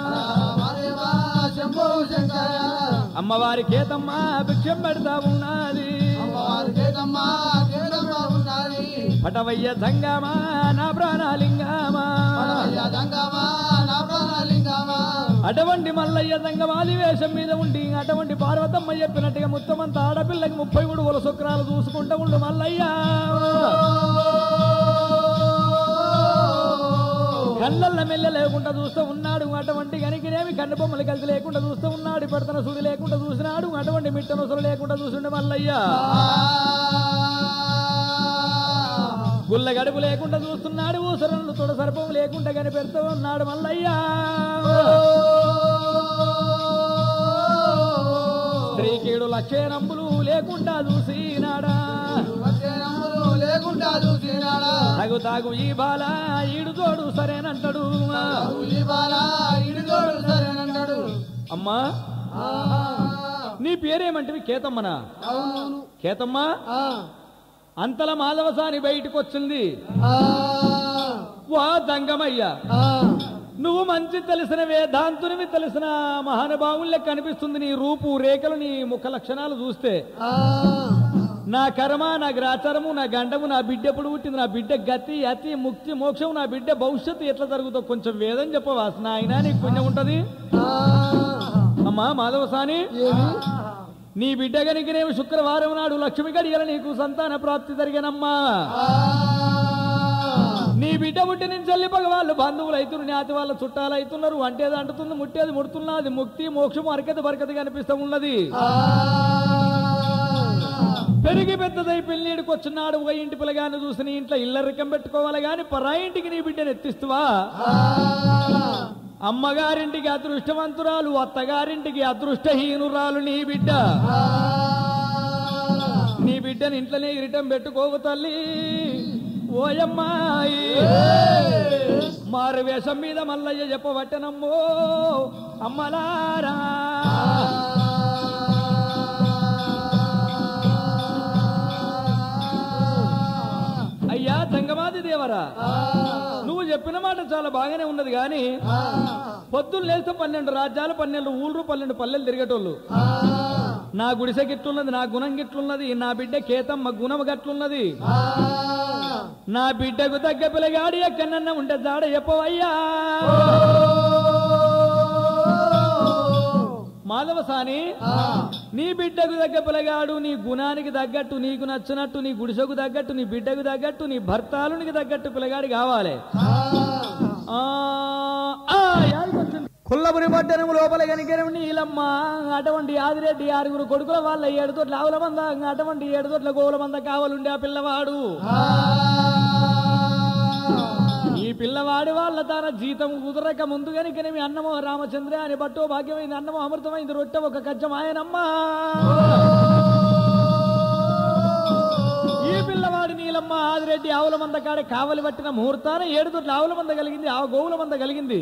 శంభో శంకర అమ్మవారి కేతమ్మా భిక్షం పెడతా ఉన్నది అమ్మవారి చేతమ్మా చేతమ్మా ఉన్నది పటవయ్య దంగమా నా ప్రాణాలింగమా పడవయ్య దంగమా నా ప్రాణలింగమా అటువంటి మల్లయ్య దంగమాలి వేషం మీద ఉండి అటువంటి పార్వతమ్మ చెప్పినట్టుగా మొత్తమంతా ఆడపిల్లకి ముప్పై మూడు వల శుక్రాలు చూసుకుంటూ ఉండు మల్లయ్య కళ్ళల్ల మెల్ల లేకుండా చూస్తూ ఉన్నాడు అటువంటి గనికినేమి కన్ను బొమ్మలు కలిసి లేకుండా చూస్తూ ఉన్నాడు పడతన సుడి లేకుండా చూసినాడు అటువంటి మిట్ట నొసలు లేకుండా చూసిండు మల్లయ్య గుల్ల గడుపు లేకుండా చూస్తున్నాడు ఊసరన్లు తొడ సర్పం లేకుండా కనిపెడుతూ ఉన్నాడు మల్లయ్య స్త్రీకీడు లక్షణంబులు లేకుండా చూసినాడా వచ్చేనమ్ములు లేకుండా చూసినాడా తాగు తాగు ఈ బాల ఈడు తోడు సరేనంటాడు ఈ బాల ఇడుగోడు సరేనన్నాడు అమ్మా ఆహా. నీ పేరేమంటివి కేతమ్మనా అవునవును కేతమ్మా ఆ. అంతల మాధవసాని బయటకు వచ్చింది ఆ. వా దంగమయ్య ఆ. నువ్వు మంచి తెలిసిన వేదాంతునివి తెలిసిన మహానుభావుల్లే కనిపిస్తుంది నీ రూపు రేఖలు నీ ముఖ లక్షణాలు చూస్తే ఆ. నా కర్మ నా గ్రాచారము నా గండము నా బిడ్డ ఎప్పుడు పుట్టింది నా బిడ్డ గతి అతి ముక్తి మోక్షం నా బిడ్డ భవిష్యత్తు ఎట్లా జరుగుతో కొంచెం వేదం చెప్పవా నాయన నీకు పుణ్యం ఉంటది ఆ. అమ్మా మాధవసాని ఏమి నీ బిడ్డ గనికినేమి శుక్రవారం నాడు లక్ష్మి గడియల నీకు సంతాన ప్రాప్తి జరిగినమ్మా ఆ. నీ బిడ్డ పుట్టి నుంచి వెళ్ళి వాళ్ళు బంధువులు అవుతున్నారు జ్ఞాతి వాళ్ళ చుట్టాలు అవుతున్నారు అంటేది అంటుతుంది ముట్టేది ముడుతున్నది ముక్తి మోక్షం అరకత బరకత కనిపిస్తూ ఉన్నది ఆ. పెరిగి పెద్దదై పెళ్ళిడికి వచ్చినాడు ఒక ఇంటి పిల్లగాని చూసి నీ ఇంట్లో ఇల్లరికం పెట్టుకోవాలి గాని పరాయింటికి నీ బిడ్డను ఎత్తిస్తువా ఆ. అమ్మగారింటికి అదృష్టవంతురాలు అత్తగారింటికి అదృష్టహీనురాలు నీ బిడ్డ ఆ. నీ బిడ్డని ఇంట్లోనే ఇరిటం పెట్టుకోవు తల్లి ఓయమ్మాయి మారు వేషం మీద మల్లయ్య చెప్పబట్టనమ్మో అమ్మలారా అయ్యా తంగమాది దేవరా నువ్వు చెప్పిన మాట చాలా బాగానే ఉన్నది గాని పొద్దున్న లేస్తే పన్నెండు రాజ్యాలు పన్నెండు ఊళ్ళు పన్నెండు పల్లెలు తిరిగేటోళ్ళు నా గుడిసె గిట్లున్నది నా గుణం గిట్లున్నది నా బిడ్డ కేతమ్మ గుణం గట్లున్నది నా బిడ్డకు తగ్గ పిల్లగాడి ఎక్కడన్నా ఉంటే జాడ చెప్పవయ్యా మాధవసాని నీ బిడ్డకు తగ్గ పిల్లగాడు నీ గుణానికి తగ్గట్టు నీకు నచ్చినట్టు నీ గుడిసెకు తగ్గట్టు నీ బిడ్డకు తగ్గట్టు నీ భర్తాలునికి తగ్గట్టు పిల్లగాడి కావాలి ఆ, ఆ, యాడికొచ్చింది? కుల్లపురి పట్టణం లోపల కనికరం నీలమ్మ అటువంటి ఆదిరెడ్డి ఆరుగురు కొడుకుల వాళ్ళ ఏడు తోట్ల ఆవుల మంద అటువంటి ఏడు తోట్ల గోవుల మంద కావాలుండే ఆ పిల్లవాడు ఈ పిల్లవాడి వాళ్ళ తన జీతం కుదరక ముందు కనుకనేమి అన్నమో రామచంద్ర అని బట్టో భాగ్యమైంది అన్నమో అమృతమైంది రొట్టె ఒక కచ్చం ఆయనమ్మా ఈ పిల్లవాడి నీలమ్మ ఆదిరెడ్డి ఆవుల మంద కాడ కావలి పట్టిన ముహూర్తాన ఏడు తోట్ల ఆవుల మంద కలిగింది ఆ గోవుల మంద కలిగింది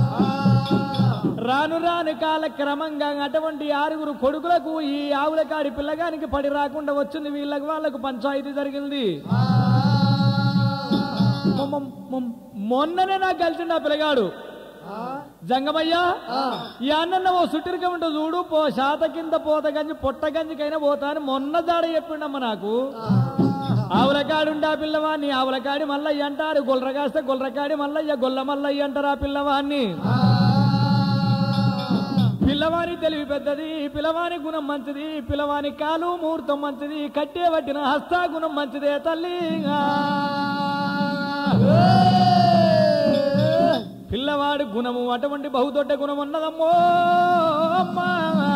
రాను రాను కాల క్రమంగా అటువంటి ఆరుగురు కొడుకులకు ఈ ఆవుల కాడి పిల్లగానికి పడి రాకుండా వచ్చింది వీళ్ళకి వాళ్ళకు పంచాయతీ జరిగింది మొ- మొ- మొన్ననే నాకు కలిసిండు ఆ పిల్లగాడు జంగమయ్యా ఈ అన్న ఓ సుట్టిరిక ఉంటే చూడు పో శాత కింద పోత గంజి పొట్ట గంజికైనా పోతా అని మొన్న దాడ చెప్పిండమ్మ నాకు ఆవులకాడుండే ఆ పిల్లవాడిని ఆవులకాడి మల్లయ్య అంటారు గొల్లరగాస్తే గొల్లరకాడి మల్లయ్య గొల్ల మల్లయ్య అంటారు ఆ పిల్లవాడిని పిల్లవాని తెలివి పెద్దది పిల్లవాని గుణం మంచిది పిల్లవాని కాలు ముహూర్తం మంచిది కట్టే పట్టిన హస్తా గుణం మంచిదే తల్లి పిల్లవాడి గుణము అటువంటి బహుదొడ్డ గుణం ఉన్నదమ్మో అమ్మా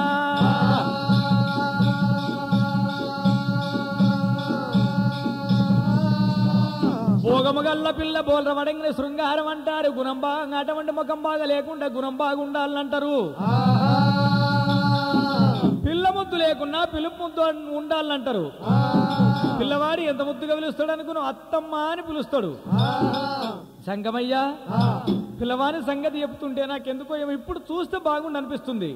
భోగము గల్ల పిల్ల బోల్ర వడంగిన శృంగారం అంటారు గుణం బాగా అటువంటి ముఖం బాగా లేకుండా గుణం బాగుండాలంటారు పిల్ల ముద్దు లేకున్నా పిలుపు ముద్దు ఉండాలంటారు పిల్లవాడు ఎంత ముద్దుగా పిలుస్తాడు అనుకున్నావు అత్తమ్మ అని పిలుస్తాడు సంగమయ్యా పిల్లవాని సంగతి చెప్తుంటే నాకెందుకో ఏమో ఇప్పుడు చూస్తే బాగుండి అనిపిస్తుంది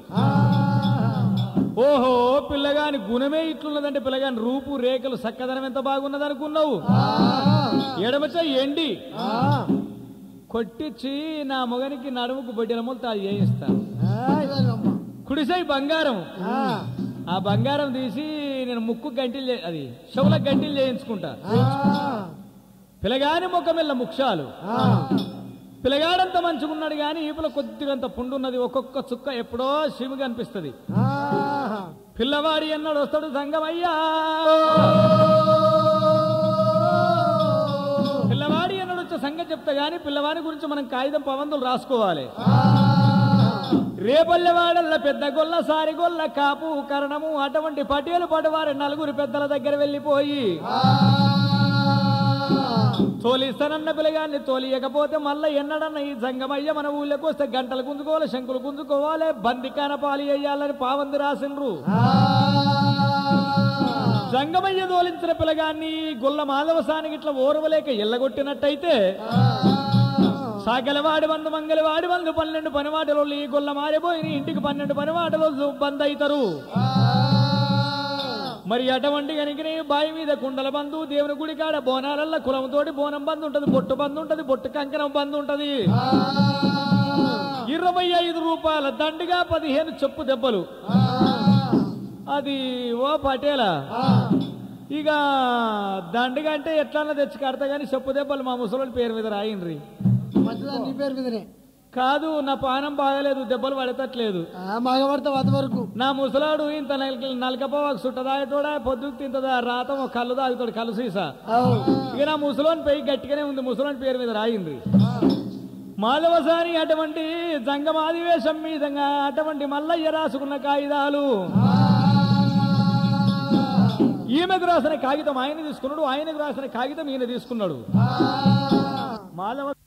ఓహో పిల్లగాని గుణమే ఇట్లున్నదంటే పిల్లగాని రూపు రేఖలు చక్కదనం ఎంత బాగున్నది అనుకున్నావు ఎడమచ ఎండి కొట్టించి నా మొగనికి నడుముకు బొడ్డిల మొలతాడు చేయిస్తాను కుడిసై బంగారం ఆ బంగారం తీసి నేను ముక్కు గంటిలు చే- అది చెవుల గంటిలు చేయించుకుంటా పిల్లగాని ముఖమెల్ల ముక్షాలు పిల్లగాడంత మంచుకున్నాడు కానీ ఈపుల కొద్దిగంత పుండున్నది ఒక్కొక్క చుక్క ఎప్పుడో శివుగా అనిపిస్తుంది పిల్లవాడి ఎన్నడు వస్తాడు సంగమయ్యా పిల్లవాడి ఎన్నడు వచ్చే సంగతి చెప్తా గాని పిల్లవాడి గురించి మనం కాగితం పవంతులు రాసుకోవాలి రేపల్లెవాడల్ల పెద్ద గొల్ల సారి గొల్ల కాపు కరణము అటువంటి పటేలు పడవారి నలుగురు పెద్దల దగ్గర వెళ్ళిపోయి తోలిస్తానన్న పిల్లగాన్ని తోలియకపోతే మళ్ళా ఎన్నడన్న ఈ సంగమయ్య మన ఊళ్ళోకి వస్తే గంటలు గుంజుకోవాలి శంకులు గుంజుకోవాలి బందికాన పాలి వేయాలని పావంది రాసిండ్రు సంగమయ్య తోలించిన పిల్లగాన్ని గొల్ల మాధవసానికి ఇట్లా ఓర్వలేక ఎల్లగొట్టినట్టయితే సాగలవాడి బంధు మంగళవాడి బంధు పన్నెండు పనివాటలు ఈ గొల్ల మారిపోయి ఇంటికి పన్నెండు పనివాటలు బంద్ అవుతారు మరి అటువంటి కనుక బావి మీద కుండల బంధు దేవుని గుడి కాడ బోనాలల్ల కులంతోటి బోనం బంద్ ఉంటది బొట్టు బంద్ ఉంటది బొట్టు కంకణం బంద్ ఉంటది ఇరవై ఐదు రూపాయల దండిగా పదిహేను చెప్పు దెబ్బలు అది ఓ పటేలా ఇక దండిగా అంటే ఎట్లన్నా తెచ్చి కడతా కానీ చెప్పు దెబ్బలు మా ముసలి పేరు మీద రాయిండ్రి మంచిదా నీ పేరు మీదనే కాదు నా పానం బాగలేదు దెబ్బలు పడతట్లేదు ఆ, మగపడతావు అంతవరకు నా ముసలాడు ఇంత నలక- నలకపోవాకు సుట్ట తాగేటోడా పొద్దుకు తింటదా రాతం ఒక కళ్ళు తాగుతాడు కళ్ళు సీసా అవు. ఇక నా ముసలోని పెయి గట్టిగానే ఉంది ముసలోని పేరు మీద రాయింది మాధవసాని అటువంటి జంగమాదివేశం మీదంగా అటువంటి మల్లయ్య రాసుకున్న కాగితాలు ఈమెకు రాసిన కాగితం ఆయన తీసుకున్నాడు ఆయనకు రాసిన కాగితం ఈయన తీసుకున్నాడు మాధవ